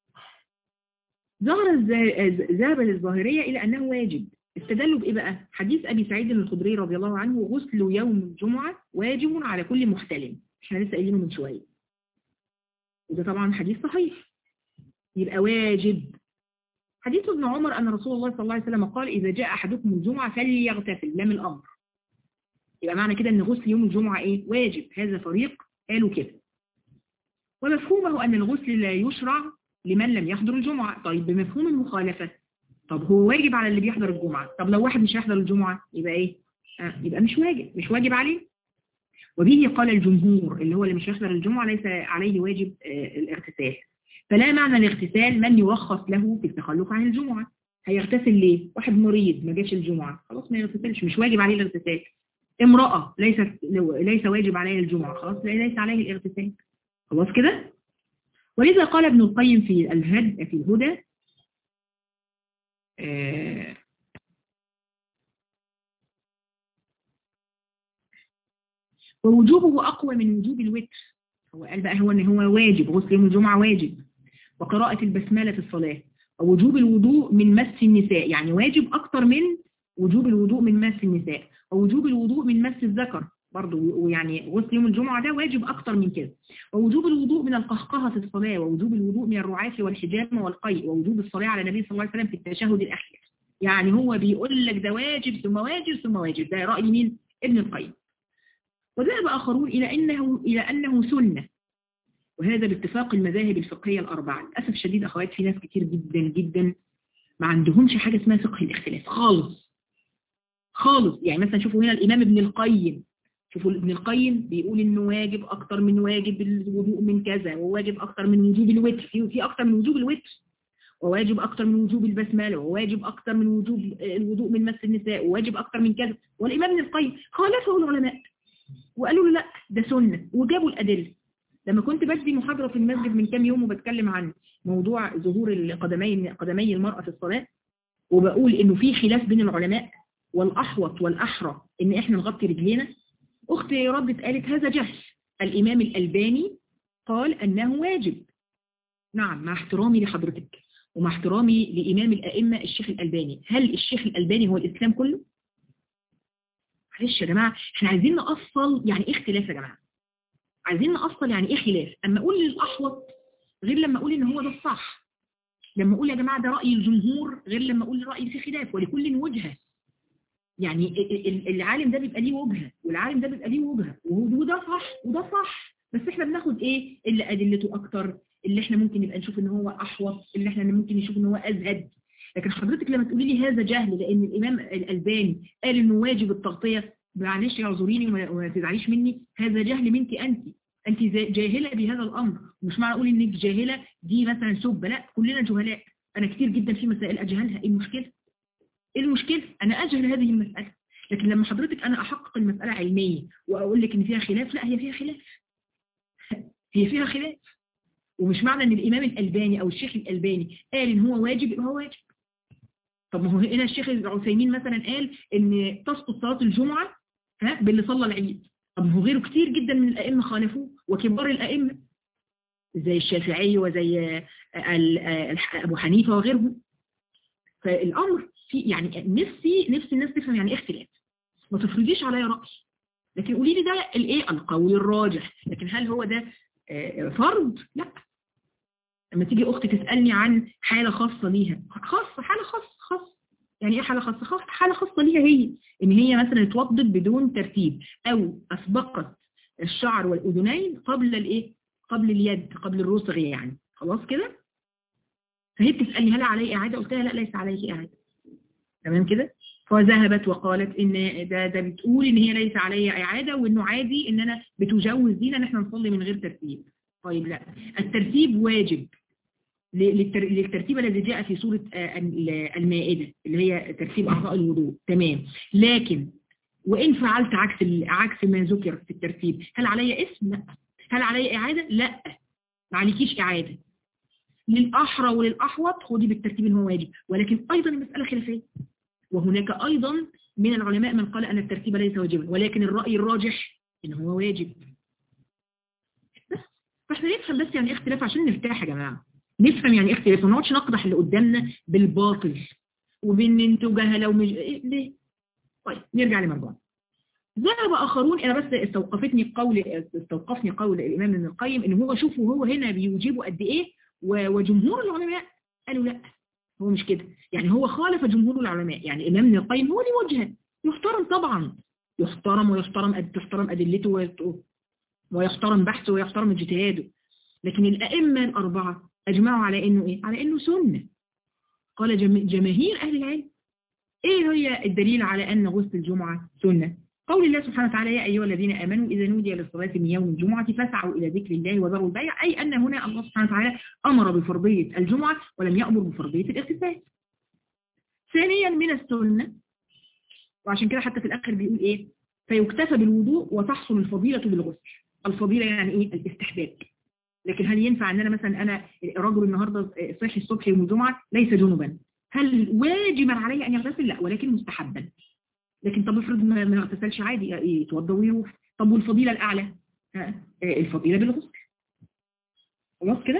ظهر الز- ذهب للظاهرية إلى أنه واجب استدلوا بإيه بقى حديث أبي سعيد الخدري رضي الله عنه غسل يوم الجمعة واجب على كل محتلم احنا لسه قايلينه من شوية وده طبعا حديث صحيح يبقى واجب حديث ابن عمر أن رسول الله صلى الله عليه وسلم قال إذا جاء أحدكم الجمعة فليغتسل لم الأمر يبقى معنى كده أن غسل يوم الجمعة إيه واجب هذا فريق قالوا كده ومفهومه أن الغسل لا يشرع لمن لم يحضر الجمعة طيب بمفهوم المخالفة طب هو واجب على اللي بيحضر الجمعة طب لو واحد مش هيحضر الجمعة يبقى إيه آه يبقى مش واجب مش واجب عليه وبه قال الجمهور اللي هو اللي مش هيحضر الجمعة ليس عليه واجب آه الاغتسال فلا معنى الاغتسال من يرخص له في التخلف عن الجمعة هيغتسل ليه واحد مريض ما جاش الجمعة خلاص ما يغتسلش مش واجب عليه الاغتسال امرأة ليست ليس واجب عليها الجمعة خلاص ليس عليه الاغتسال خلاص كده ولذا قال ابن القيم في الهد في الهدى آه ووجوبه أقوى من وجوب الوتر هو قال بقى هو ان هو واجب غسل يوم الجمعة واجب وقراءة البسملة في الصلاة ووجوب الوضوء من مس النساء يعني واجب أكتر من وجوب الوضوء من مس النساء ووجوب الوضوء من مس الذكر برضه ويعني غسل يوم الجمعة ده واجب أكتر من كده ووجوب الوضوء من القهقهة في الصلاة ووجوب الوضوء من الرعاف والحجامة والقيء ووجوب الصلاة على النبي صلى الله عليه وسلم في التشهد الأخير يعني هو بيقول لك ده واجب ثم واجب ثم واجب ده رأي مين ابن القيم وذهب آخرون إلى أنه, إلى أنه سنة وهذا باتفاق المذاهب الفقهية الأربعة للأسف الشديد أخوات في ناس كتير جدا جدا ما عندهمش حاجة اسمها فقه الاختلاف خالص خالص يعني مثلا شوفوا هنا الإمام ابن القيم شوفوا ابن القيم بيقول إنه واجب أكتر من واجب الوضوء من كذا وواجب أكتر من وجوب الوتر في في أكتر من وجوب الوتر وواجب أكتر من وجوب البسملة وواجب أكتر من وجوب الوضوء من مس النساء وواجب أكتر من كذا والإمام ابن القيم خالفه العلماء وقالوا له لا ده سنة وجابوا الأدلة لما كنت بدي محاضرة في المسجد من كام يوم وبتكلم عن موضوع ظهور القدمي قدمي المرأة في الصلاة وبقول إنه في خلاف بين العلماء والأحوط والأحرى إن إحنا نغطي رجلينا أختي ردت قالت هذا جهل الإمام الألباني قال أنه واجب نعم مع احترامي لحضرتك ومع احترامي لإمام الأئمة الشيخ الألباني هل الشيخ الألباني هو الإسلام كله؟ معلش يا جماعة احنا عايزين نأصل يعني ايه اختلاف يا جماعة عايزين نأصل يعني ايه خلاف اما اقول للأحوط غير لما اقول ان هو ده الصح لما اقول يا جماعة ده رأي الجمهور غير لما اقول رأي في خلاف ولكل وجهة يعني العالم ده بيبقى ليه وجهة والعالم ده بيبقى ليه وجهة وده صح وده صح بس احنا بناخد ايه اللي ادلته اكتر اللي احنا ممكن نبقى نشوف ان هو احوط اللي احنا ممكن نشوف ان هو ازهد لكن حضرتك لما تقولي لي هذا جهل لان الامام الالباني قال انه واجب التغطية معلش اعذريني وما تزعليش مني هذا جهل منك انت انت جاهلة بهذا الامر مش معنى اقول انك جاهلة دي مثلا سب لا كلنا جهلاء انا كتير جدا في مسائل اجهلها ايه المشكلة ايه المشكلة انا اجهل هذه المسألة لكن لما حضرتك انا احقق المسألة علمية واقول لك ان فيها خلاف لا هي فيها خلاف هي فيها خلاف ومش معنى ان الامام الالباني او الشيخ الالباني قال ان هو واجب يبقى هو واجب طب ما هو هنا الشيخ العثيمين مثلا قال ان تسقط صلاة الجمعة ها باللي صلى العيد طب ما هو غيره كتير جدا من الائمة خالفوه وكبار الائمة زي الشافعي وزي ابو حنيفة وغيرهم فالامر في يعني نفسي نفسي الناس تفهم يعني ايه اختلاف ما تفرضيش عليا رأي لكن قولي لي ده الايه القول الراجح لكن هل هو ده فرض لا لما تيجي اختي تسألني عن حالة خاصة ليها خاصة حالة خاصة خاصة يعني ايه حالة خاصة خاصة حالة خاصة ليها هي ان هي مثلا اتوضت بدون ترتيب او اسبقت الشعر والاذنين قبل الايه قبل اليد قبل الرسغ يعني خلاص كده فهي بتسألني هل علي اعادة قلت لها لا ليس عليك اعادة تمام كده فذهبت وقالت ان ده ده بتقول ان هي ليس علي اعاده وانه عادي ان انا بتجوز دينا ان احنا نصلي من غير ترتيب طيب لا الترتيب واجب للترتيب الذي جاء في سورة المائدة اللي هي ترتيب أعضاء الوضوء تمام لكن وإن فعلت عكس عكس ما ذكر في الترتيب هل علي اسم؟ لا هل علي إعادة؟ لا ما عليكيش إعادة للأحرى وللأحوط خدي بالترتيب اللي هو واجب ولكن أيضا المسألة خلافية وهناك أيضا من العلماء من قال أن الترتيب ليس واجبا ولكن الرأي الراجح إن هو واجب بس فاحنا نفهم بس يعني اختلاف عشان نرتاح يا جماعة نفهم يعني اختلاف ما نقعدش نقدح اللي قدامنا بالباطل وبين انتوا جهله ومش إيه ليه طيب نرجع لمرجوعنا ذهب اخرون انا بس استوقفتني قول استوقفني قول الامام ابن القيم ان هو شوفوا هو هنا بيجيبوا قد ايه وجمهور العلماء قالوا لا هو مش كده يعني هو خالف جمهور العلماء يعني الامام ابن القيم هو ليه وجهه يحترم طبعا يحترم ويحترم تحترم ادلته ويحترم بحثه ويحترم اجتهاده لكن الائمه الاربعه أجمعوا على إنه إيه؟ على إنه سنة قال جماهير أهل العلم إيه هي الدليل على أن غسل الجمعة سنة قول الله سبحانه وتعالى يا أيها الذين آمنوا إذا نودي للصلاة من يوم الجمعة فاسعوا إلى ذكر الله وذروا البيع أي أن هنا الله سبحانه وتعالى أمر بفرضية الجمعة ولم يأمر بفرضية الاغتسال ثانيا من السنة وعشان كده حتى في الآخر بيقول إيه فيكتفى بالوضوء وتحصل الفضيلة بالغسل الفضيلة يعني إيه الاستحباب لكن هل ينفع ان انا مثلا انا رجل النهارده صحي الصبح يوم الجمعه ليس جنبا هل واجبا علي ان يغتسل لا ولكن مستحبا لكن طب افرض ما اغتسلش عادي يتوضى ويروح طب والفضيله الاعلى الفضيله بالغسل خلاص كده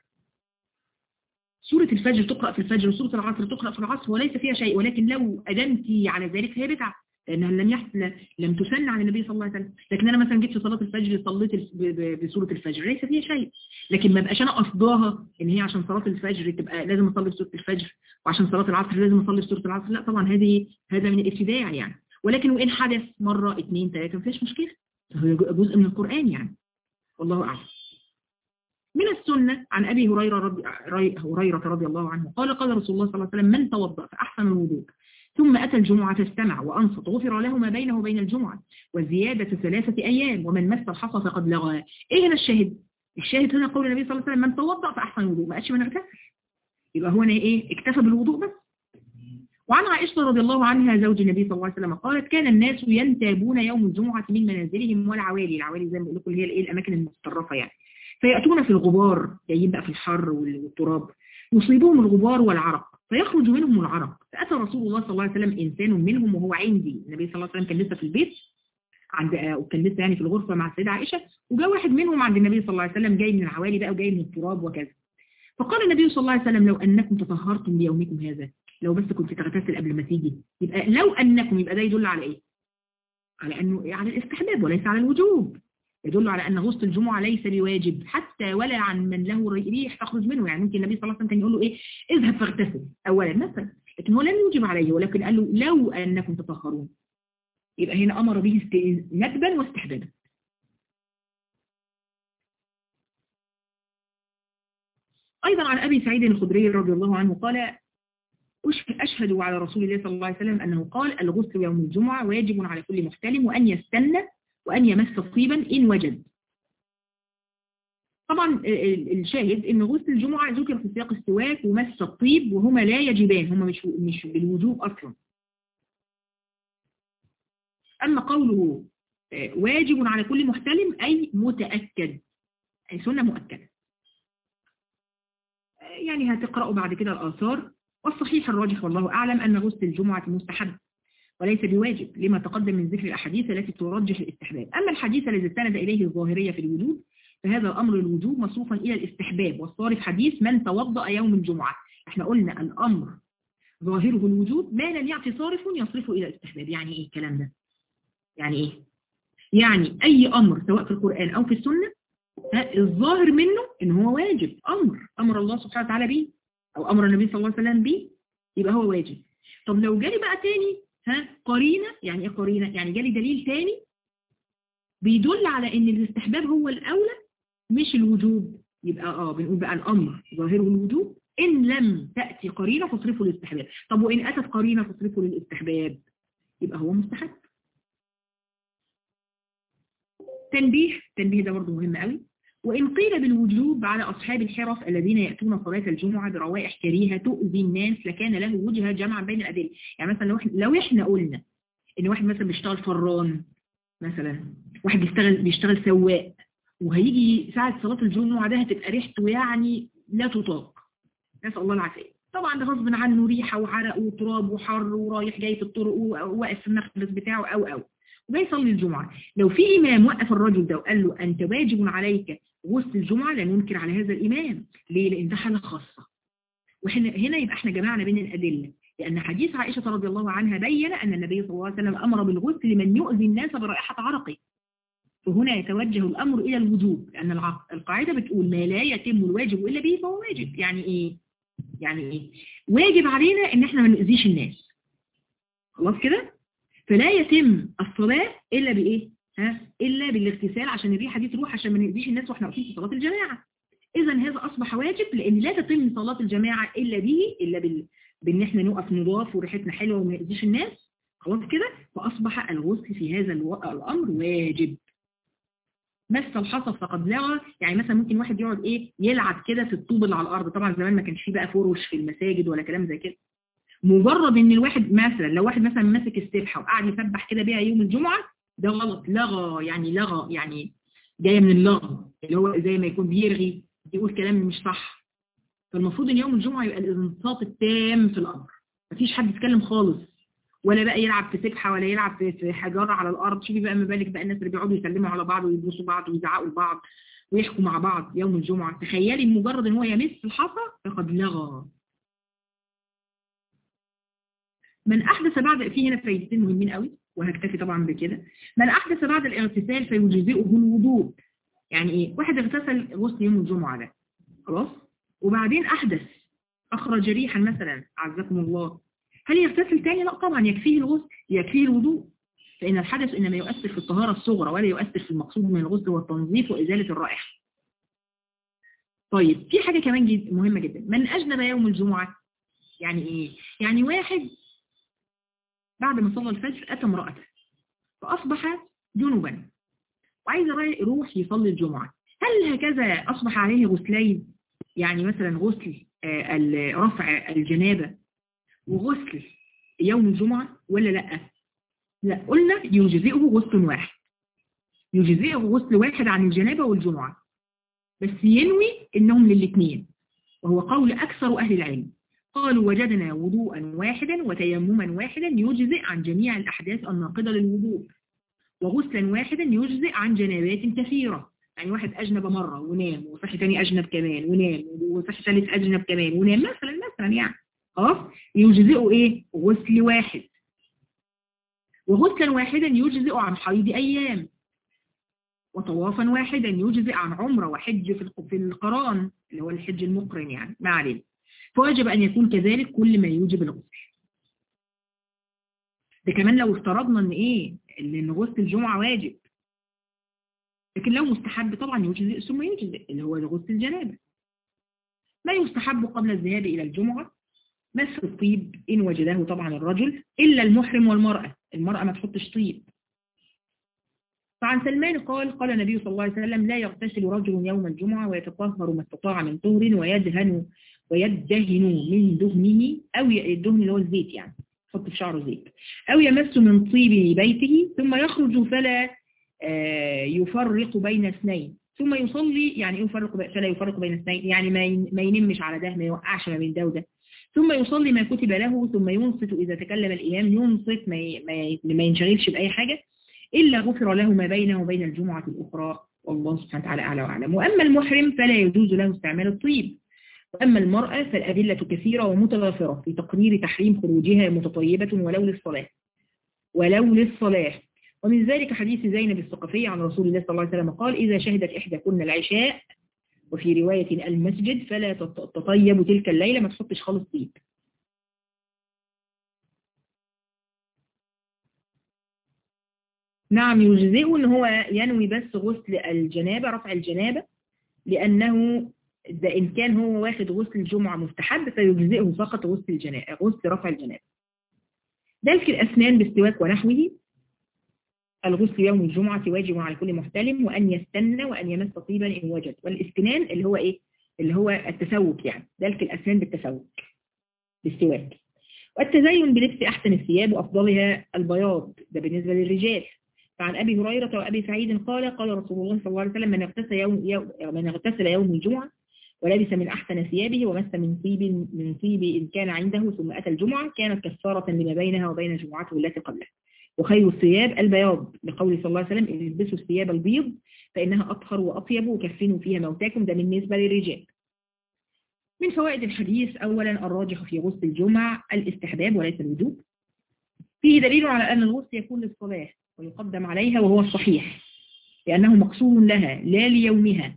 سورة الفجر تقرأ في الفجر وسورة العصر تقرأ في العصر وليس فيها شيء ولكن لو أدمتي على ذلك فهي بدعة لأنها لم يحصل لم تسن عن النبي صلى الله عليه وسلم لكن أنا مثلا جيت في صلاة الفجر صليت بسورة الفجر ليس فيها شيء لكن ما بقاش أنا قصداها إن هي عشان صلاة الفجر تبقى لازم أصلي بسورة الفجر وعشان صلاة العصر لازم أصلي بسورة العصر لا طبعا هذه هذا من الابتداع يعني ولكن وإن حدث مرة اثنين ثلاثة ما فيش مشكلة هو جزء من القرآن يعني والله أعلم من السنة عن أبي هريرة رضي, هريرة رضي الله عنه قال قال رسول الله صلى الله عليه وسلم من توضأ فأحسن الوضوء ثم أتى الجمعة فاستمع وأنصت غفر له ما بينه وبين الجمعة وزيادة ثلاثة أيام ومن مس الحصى فقد لغى إيه هنا الشاهد الشاهد هنا قول النبي صلى الله عليه وسلم من توضأ فأحسن الوضوء ما قالش من اغتسل يبقى هنا إيه اكتفى بالوضوء بس وعن عائشة رضي الله عنها زوج النبي صلى الله عليه وسلم قالت كان الناس ينتابون يوم الجمعة من منازلهم والعوالي العوالي زي ما بقول لكم هي الايه الأماكن المتطرفة يعني فيأتون في الغبار جايين بقى في الحر والتراب يصيبهم الغبار والعرق فيخرج منهم العرق فأتى رسول الله صلى الله عليه وسلم إنسان منهم وهو عندي النبي صلى الله عليه وسلم كان لسه في البيت عند وكان لسه يعني في الغرفة مع السيدة عائشة وجاء واحد منهم عند النبي صلى الله عليه وسلم جاي من العوالي بقى وجاي من التراب وكذا فقال النبي صلى الله عليه وسلم لو أنكم تطهرتم بيومكم هذا لو بس كنت تغتسل قبل ما تيجي يبقى لو أنكم يبقى ده يدل على إيه على أنه على الاستحباب وليس على الوجوب يدل على أن غسل الجمعة ليس بواجب حتى ولا عن من له ريح تخرج منه يعني ممكن النبي صلى الله عليه وسلم كان يقول له إيه اذهب فاغتسل أولا مثلا لكن هو لم يوجب عليه ولكن قال له لو أنكم تطهرون يبقى هنا أمر به ندبا واستحبابا أيضا عن أبي سعيد الخدري رضي الله عنه قال أشهد على رسول الله صلى الله عليه وسلم أنه قال الغسل يوم الجمعة واجب على كل محتلم وأن يستنى وأن يمس طيبا إن وجد طبعا الشاهد ان غسل الجمعة ذكر في سياق السواك ومس الطيب وهما لا يجبان هما مش مش بالوجوب اصلا اما قوله واجب على كل محتلم اي متأكد اي سنة مؤكدة يعني هتقرأوا بعد كده الآثار والصحيح الراجح والله أعلم أن غسل الجمعة مستحب وليس بواجب لما تقدم من ذكر الأحاديث التي ترجح الاستحباب أما الحديث الذي استند إليه الظاهرية في الوجود فهذا أمر الوجوب مصروفا إلى الاستحباب والصارف حديث من توضأ يوم الجمعة احنا قلنا الأمر ظاهره الوجوب ما لم يعطي صارف يصرفه إلى الاستحباب يعني إيه الكلام ده يعني إيه يعني أي أمر سواء في القرآن أو في السنة الظاهر منه إن هو واجب أمر أمر الله سبحانه وتعالى به أو أمر النبي صلى الله عليه وسلم به يبقى هو واجب طب لو جالي بقى تاني ها قرينة يعني ايه قرينة يعني جالي دليل تاني بيدل على ان الاستحباب هو الاولى مش الوجوب يبقى اه بنقول بقى الامر ظاهره الوجوب إن لم تأتي قرينة تصرفه للاستحباب طب وإن أتت قرينة تصرفه للاستحباب يبقى هو مستحب تنبيه تنبيه ده برضه مهم قوي وإن قيل بالوجوب على أصحاب الحرف الذين يأتون صلاة الجمعة بروائح كريهة تؤذي الناس لكان له وجهة جمعا بين الأدلة يعني مثلا لو احنا, لو احنا قلنا إن واحد مثلا بيشتغل فران مثلا واحد بيشتغل بيشتغل سواق وهيجي ساعة صلاة الجمعة ده هتبقى ريحته يعني لا تطاق نسأل الله العافية طبعا ده غصب عنه ريحة وعرق وتراب وحر ورايح جاي في الطرق وواقف في المخبز بتاعه أو أو وجاي يصلي الجمعة لو في إمام وقف الرجل ده وقال له أنت واجب عليك غسل الجمعة لا ننكر على هذا الإمام ليه؟ لأن ده حالة خاصة وهنا هنا يبقى احنا جمعنا بين الأدلة لأن حديث عائشة رضي الله عنها بين أن النبي صلى الله عليه وسلم أمر بالغسل لمن يؤذي الناس برائحة عرقه فهنا يتوجه الأمر إلى الوجوب لأن القاعدة بتقول ما لا يتم الواجب إلا به فهو واجب يعني إيه؟ يعني إيه؟ واجب علينا إن احنا ما نؤذيش الناس خلاص كده؟ فلا يتم الصلاة إلا بإيه؟ ها؟ إلا بالاغتسال عشان الريحة دي تروح عشان ما نؤذيش الناس وإحنا واقفين في صلاة الجماعة إذا هذا أصبح واجب لأن لا تتم صلاة الجماعة إلا به إلا بال... بإن إحنا نقف نضاف وريحتنا حلوة وما نؤذيش الناس خلاص كده فأصبح الغسل في هذا الو... الأمر واجب مس الحصى فقد لغى يعني مثلا ممكن واحد يقعد ايه يلعب كده في الطوب اللي على الارض طبعا زمان ما كانش فيه بقى فرش في المساجد ولا كلام زي كده مجرد ان الواحد مثلا لو واحد مثلا ماسك السبحه وقاعد يسبح كده بيها يوم الجمعه ده غلط لغى يعني لغى يعني جايه من اللغو اللي هو زي ما يكون بيرغي يقول كلام مش صح فالمفروض ان يوم الجمعه يبقى الانصات التام في الامر مفيش حد يتكلم خالص ولا بقى يلعب في سبحه ولا يلعب في حجاره على الارض شوفي بقى ما بالك بقى الناس اللي بيقعدوا يسلموا على بعض ويبوسوا بعض ويزعقوا لبعض ويحكوا مع بعض يوم الجمعه تخيلي مجرد ان هو يمس الحصى فقد لغى من أحدث بعد في هنا فايدتين مهمين قوي وهكتفي طبعا بكده من أحدث بعد الاغتسال فيجزئه الوضوء يعني إيه واحد اغتسل غسل يوم الجمعة ده خلاص وبعدين أحدث أخرج ريحا مثلا عزكم الله هل يغتسل تاني لا طبعا يكفيه الغسل يكفيه الوضوء فإن الحدث إنما يؤثر في الطهارة الصغرى ولا يؤثر في المقصود من الغسل والتنظيف وإزالة الرائحة طيب في حاجة كمان جد مهمة جدا من أجنب يوم الجمعة يعني إيه يعني واحد بعد ما صلى الفجر أتى امرأته فأصبح جنوبا وعايز يروح يصلي الجمعة هل هكذا أصبح عليه غسلين يعني مثلا غسل رفع الجنابة وغسل يوم الجمعة ولا لا لا قلنا يجزئه غسل واحد يجزئه غسل واحد عن الجنابة والجمعة بس ينوي انهم للاثنين وهو قول اكثر اهل العلم قالوا وجدنا وضوءا واحدا وتيمما واحدا يجزئ عن جميع الأحداث الناقضة للوضوء وغسلا واحدا يجزئ عن جنابات كثيرة يعني واحد أجنب مرة ونام وصحي تاني أجنب كمان ونام وصحي ثالث أجنب كمان ونام مثلا مثلا يعني خلاص يجزئه إيه غسل واحد وغسلا واحدا يجزئ عن حيض أيام وطوافا واحدا يجزئ عن عمرة وحج في القران اللي هو الحج المقرن يعني ما علينا فواجب أن يكون كذلك كل ما يوجب الغسل ده كمان لو افترضنا ان ايه ان غسل الجمعة واجب لكن لو مستحب طبعا يجزئ ثم يجزئ اللي هو غسل الجنابة ما يستحب قبل الذهاب إلى الجمعة مس الطيب إن وجده طبعا الرجل إلا المحرم والمرأة المرأة ما تحطش طيب فعن سلمان قال قال النبي صلى الله عليه وسلم لا يغتسل رجل يوم الجمعة ويتطهر ما استطاع من طهر ويدهن ويدهن من دهنه أو الدهن اللي هو الزيت يعني يحط في شعره زيت أو يمس من طيب بيته ثم يخرج فلا يفرق بين اثنين ثم يصلي يعني يفرق فلا يفرق بين اثنين يعني ما ينمش على ده ما يوقعش ما بين ده وده ثم يصلي ما كتب له ثم ينصت إذا تكلم الإمام ينصت ما ما ينشغلش بأي حاجة إلا غفر له ما بينه وبين الجمعة الأخرى والله سبحانه وتعالى أعلى وأعلم وأما المحرم فلا يجوز له استعمال الطيب وأما المرأة فالأدلة كثيرة ومتوافرة في تقرير تحريم خروجها متطيبة ولو للصلاة ولو للصلاة ومن ذلك حديث زينب الثقفية عن رسول الله صلى الله عليه وسلم قال إذا شهدت إحداكن العشاء وفي رواية المسجد فلا تطيب تلك الليلة ما تحطش خالص طيب نعم يجزئه ان هو ينوي بس غسل الجنابة رفع الجنابة لأنه ده إن كان هو واخد غسل الجمعة مستحب فيجزئه فقط غسل الجنابة غسل رفع الجنابة دلك الأسنان بالسواك ونحوه الغسل يوم الجمعة واجب على كل محتلم وأن يستنى وأن يمس طيبا إن وجد والاستنان اللي هو إيه اللي هو التسوك يعني دلك الأسنان بالتسوك بالسواك والتزين بلبس أحسن الثياب وأفضلها البياض ده بالنسبة للرجال فعن أبي هريرة وأبي سعيد قال قال رسول الله صلى الله عليه وسلم من اغتسل يوم, يوم من اغتسل يوم الجمعة ولبس من أحسن ثيابه ومس من طيب من طيب إن كان عنده ثم أتى الجمعة كانت كفارة لما بينها وبين جمعته التي قبلها وخير الثياب البياض لقول صلى الله عليه وسلم البسوا الثياب البيض فإنها أطهر وأطيب وكفنوا فيها موتاكم ده بالنسبة للرجال من فوائد الحديث أولا الراجح في غسل الجمعة الاستحباب وليس الوجوب فيه دليل على أن الغسل يكون للصلاة ويقدم عليها وهو الصحيح لأنه مقصود لها لا ليومها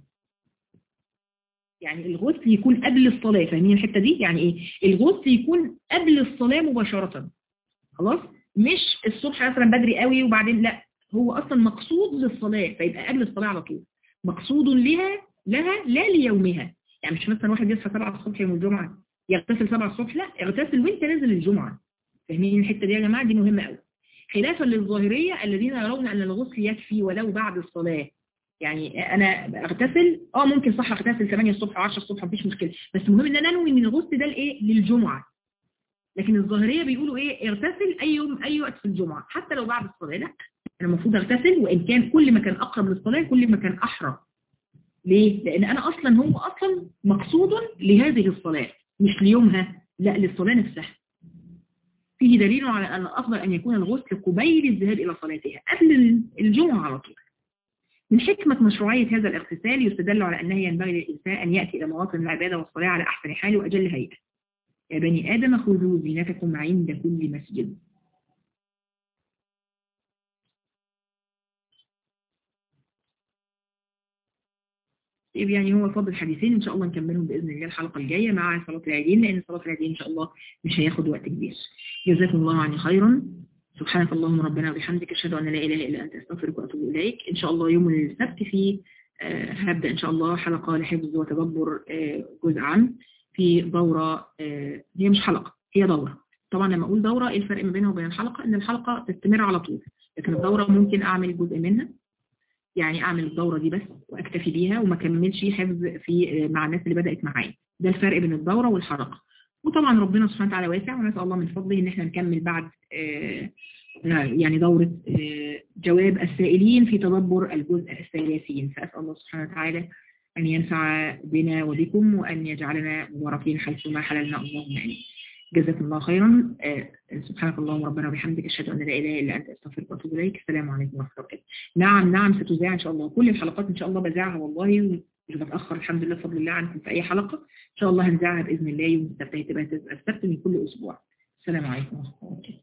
يعني الغسل يكون قبل الصلاة فاهمين الحتة دي يعني ايه الغسل يكون قبل الصلاة مباشرة خلاص مش الصبح مثلا بدري قوي وبعدين لا هو اصلا مقصود للصلاة فيبقى قبل الصلاة على طول مقصود لها لها لا ليومها يعني مش مثلا واحد يصحى 7 الصبح يوم الجمعة يغتسل 7 الصبح لا اغتسل وانت نازل الجمعة فاهمين الحتة دي يا جماعة دي مهمة قوي خلافا للظاهرية الذين يرون أن الغسل يكفي ولو بعد الصلاة يعني انا اغتسل اه ممكن صح اغتسل 8 الصبح 10 الصبح مفيش مشكله بس المهم ان انا انوي من الغسل ده لايه للجمعه لكن الظاهريه بيقولوا ايه اغتسل اي يوم اي وقت في الجمعه حتى لو بعد الصلاه لا انا المفروض اغتسل وان كان كل ما كان اقرب للصلاه كل ما كان احرى ليه لان انا اصلا هو اصلا مقصود لهذه الصلاه مش ليومها لا للصلاه نفسها فيه دليل على ان الافضل ان يكون الغسل قبيل الذهاب الى صلاتها قبل الجمعه على طول من حكمة مشروعية هذا الاغتسال يستدل على أنه ينبغي للإنسان أن يأتي إلى مواطن العبادة والصلاة على أحسن حال وأجل هيئة يا بني آدم خذوا زينتكم عند كل مسجد طيب يعني هو فاضل حديثين إن شاء الله نكملهم بإذن الله الحلقة الجاية مع صلاة العيدين لأن صلاة العيدين إن شاء الله مش هياخد وقت كبير جزاكم الله عني خيرا سبحانك اللهم ربنا وبحمدك أشهد أن لا إله إلا أنت أستغفرك وأتوب إليك إن شاء الله يوم السبت في آه هبدأ إن شاء الله حلقة لحفظ وتدبر آه جزء عام في دورة آه هي مش حلقة هي دورة طبعا لما أقول دورة إيه الفرق ما بينها وبين الحلقة إن الحلقة تستمر على طول لكن الدورة ممكن أعمل جزء منها يعني أعمل الدورة دي بس وأكتفي بيها وما كملش حفظ في مع الناس اللي بدأت معايا ده الفرق بين الدورة والحلقة وطبعا ربنا سبحانه وتعالى واسع ونسأل الله من فضله ان احنا نكمل بعد يعني دورة جواب السائلين في تدبر الجزء الثلاثين فأسأل الله سبحانه وتعالى أن ينفع بنا وبكم وأن يجعلنا مباركين حيثما حللنا اللهم آمين جزاكم الله خيرا سبحانك اللهم ربنا وبحمدك أشهد أن لا إله إلا أنت أستغفرك وأتوب إليك السلام عليكم ورحمة الله وبركاته نعم نعم ستذاع إن شاء الله كل الحلقات إن شاء الله بذاعها والله مش بتأخر الحمد لله بفضل الله عنكم في أي حلقة إن شاء الله هنذاعها بإذن الله يوم السبت هتبقى السبت من كل أسبوع السلام عليكم ورحمة الله وبركاته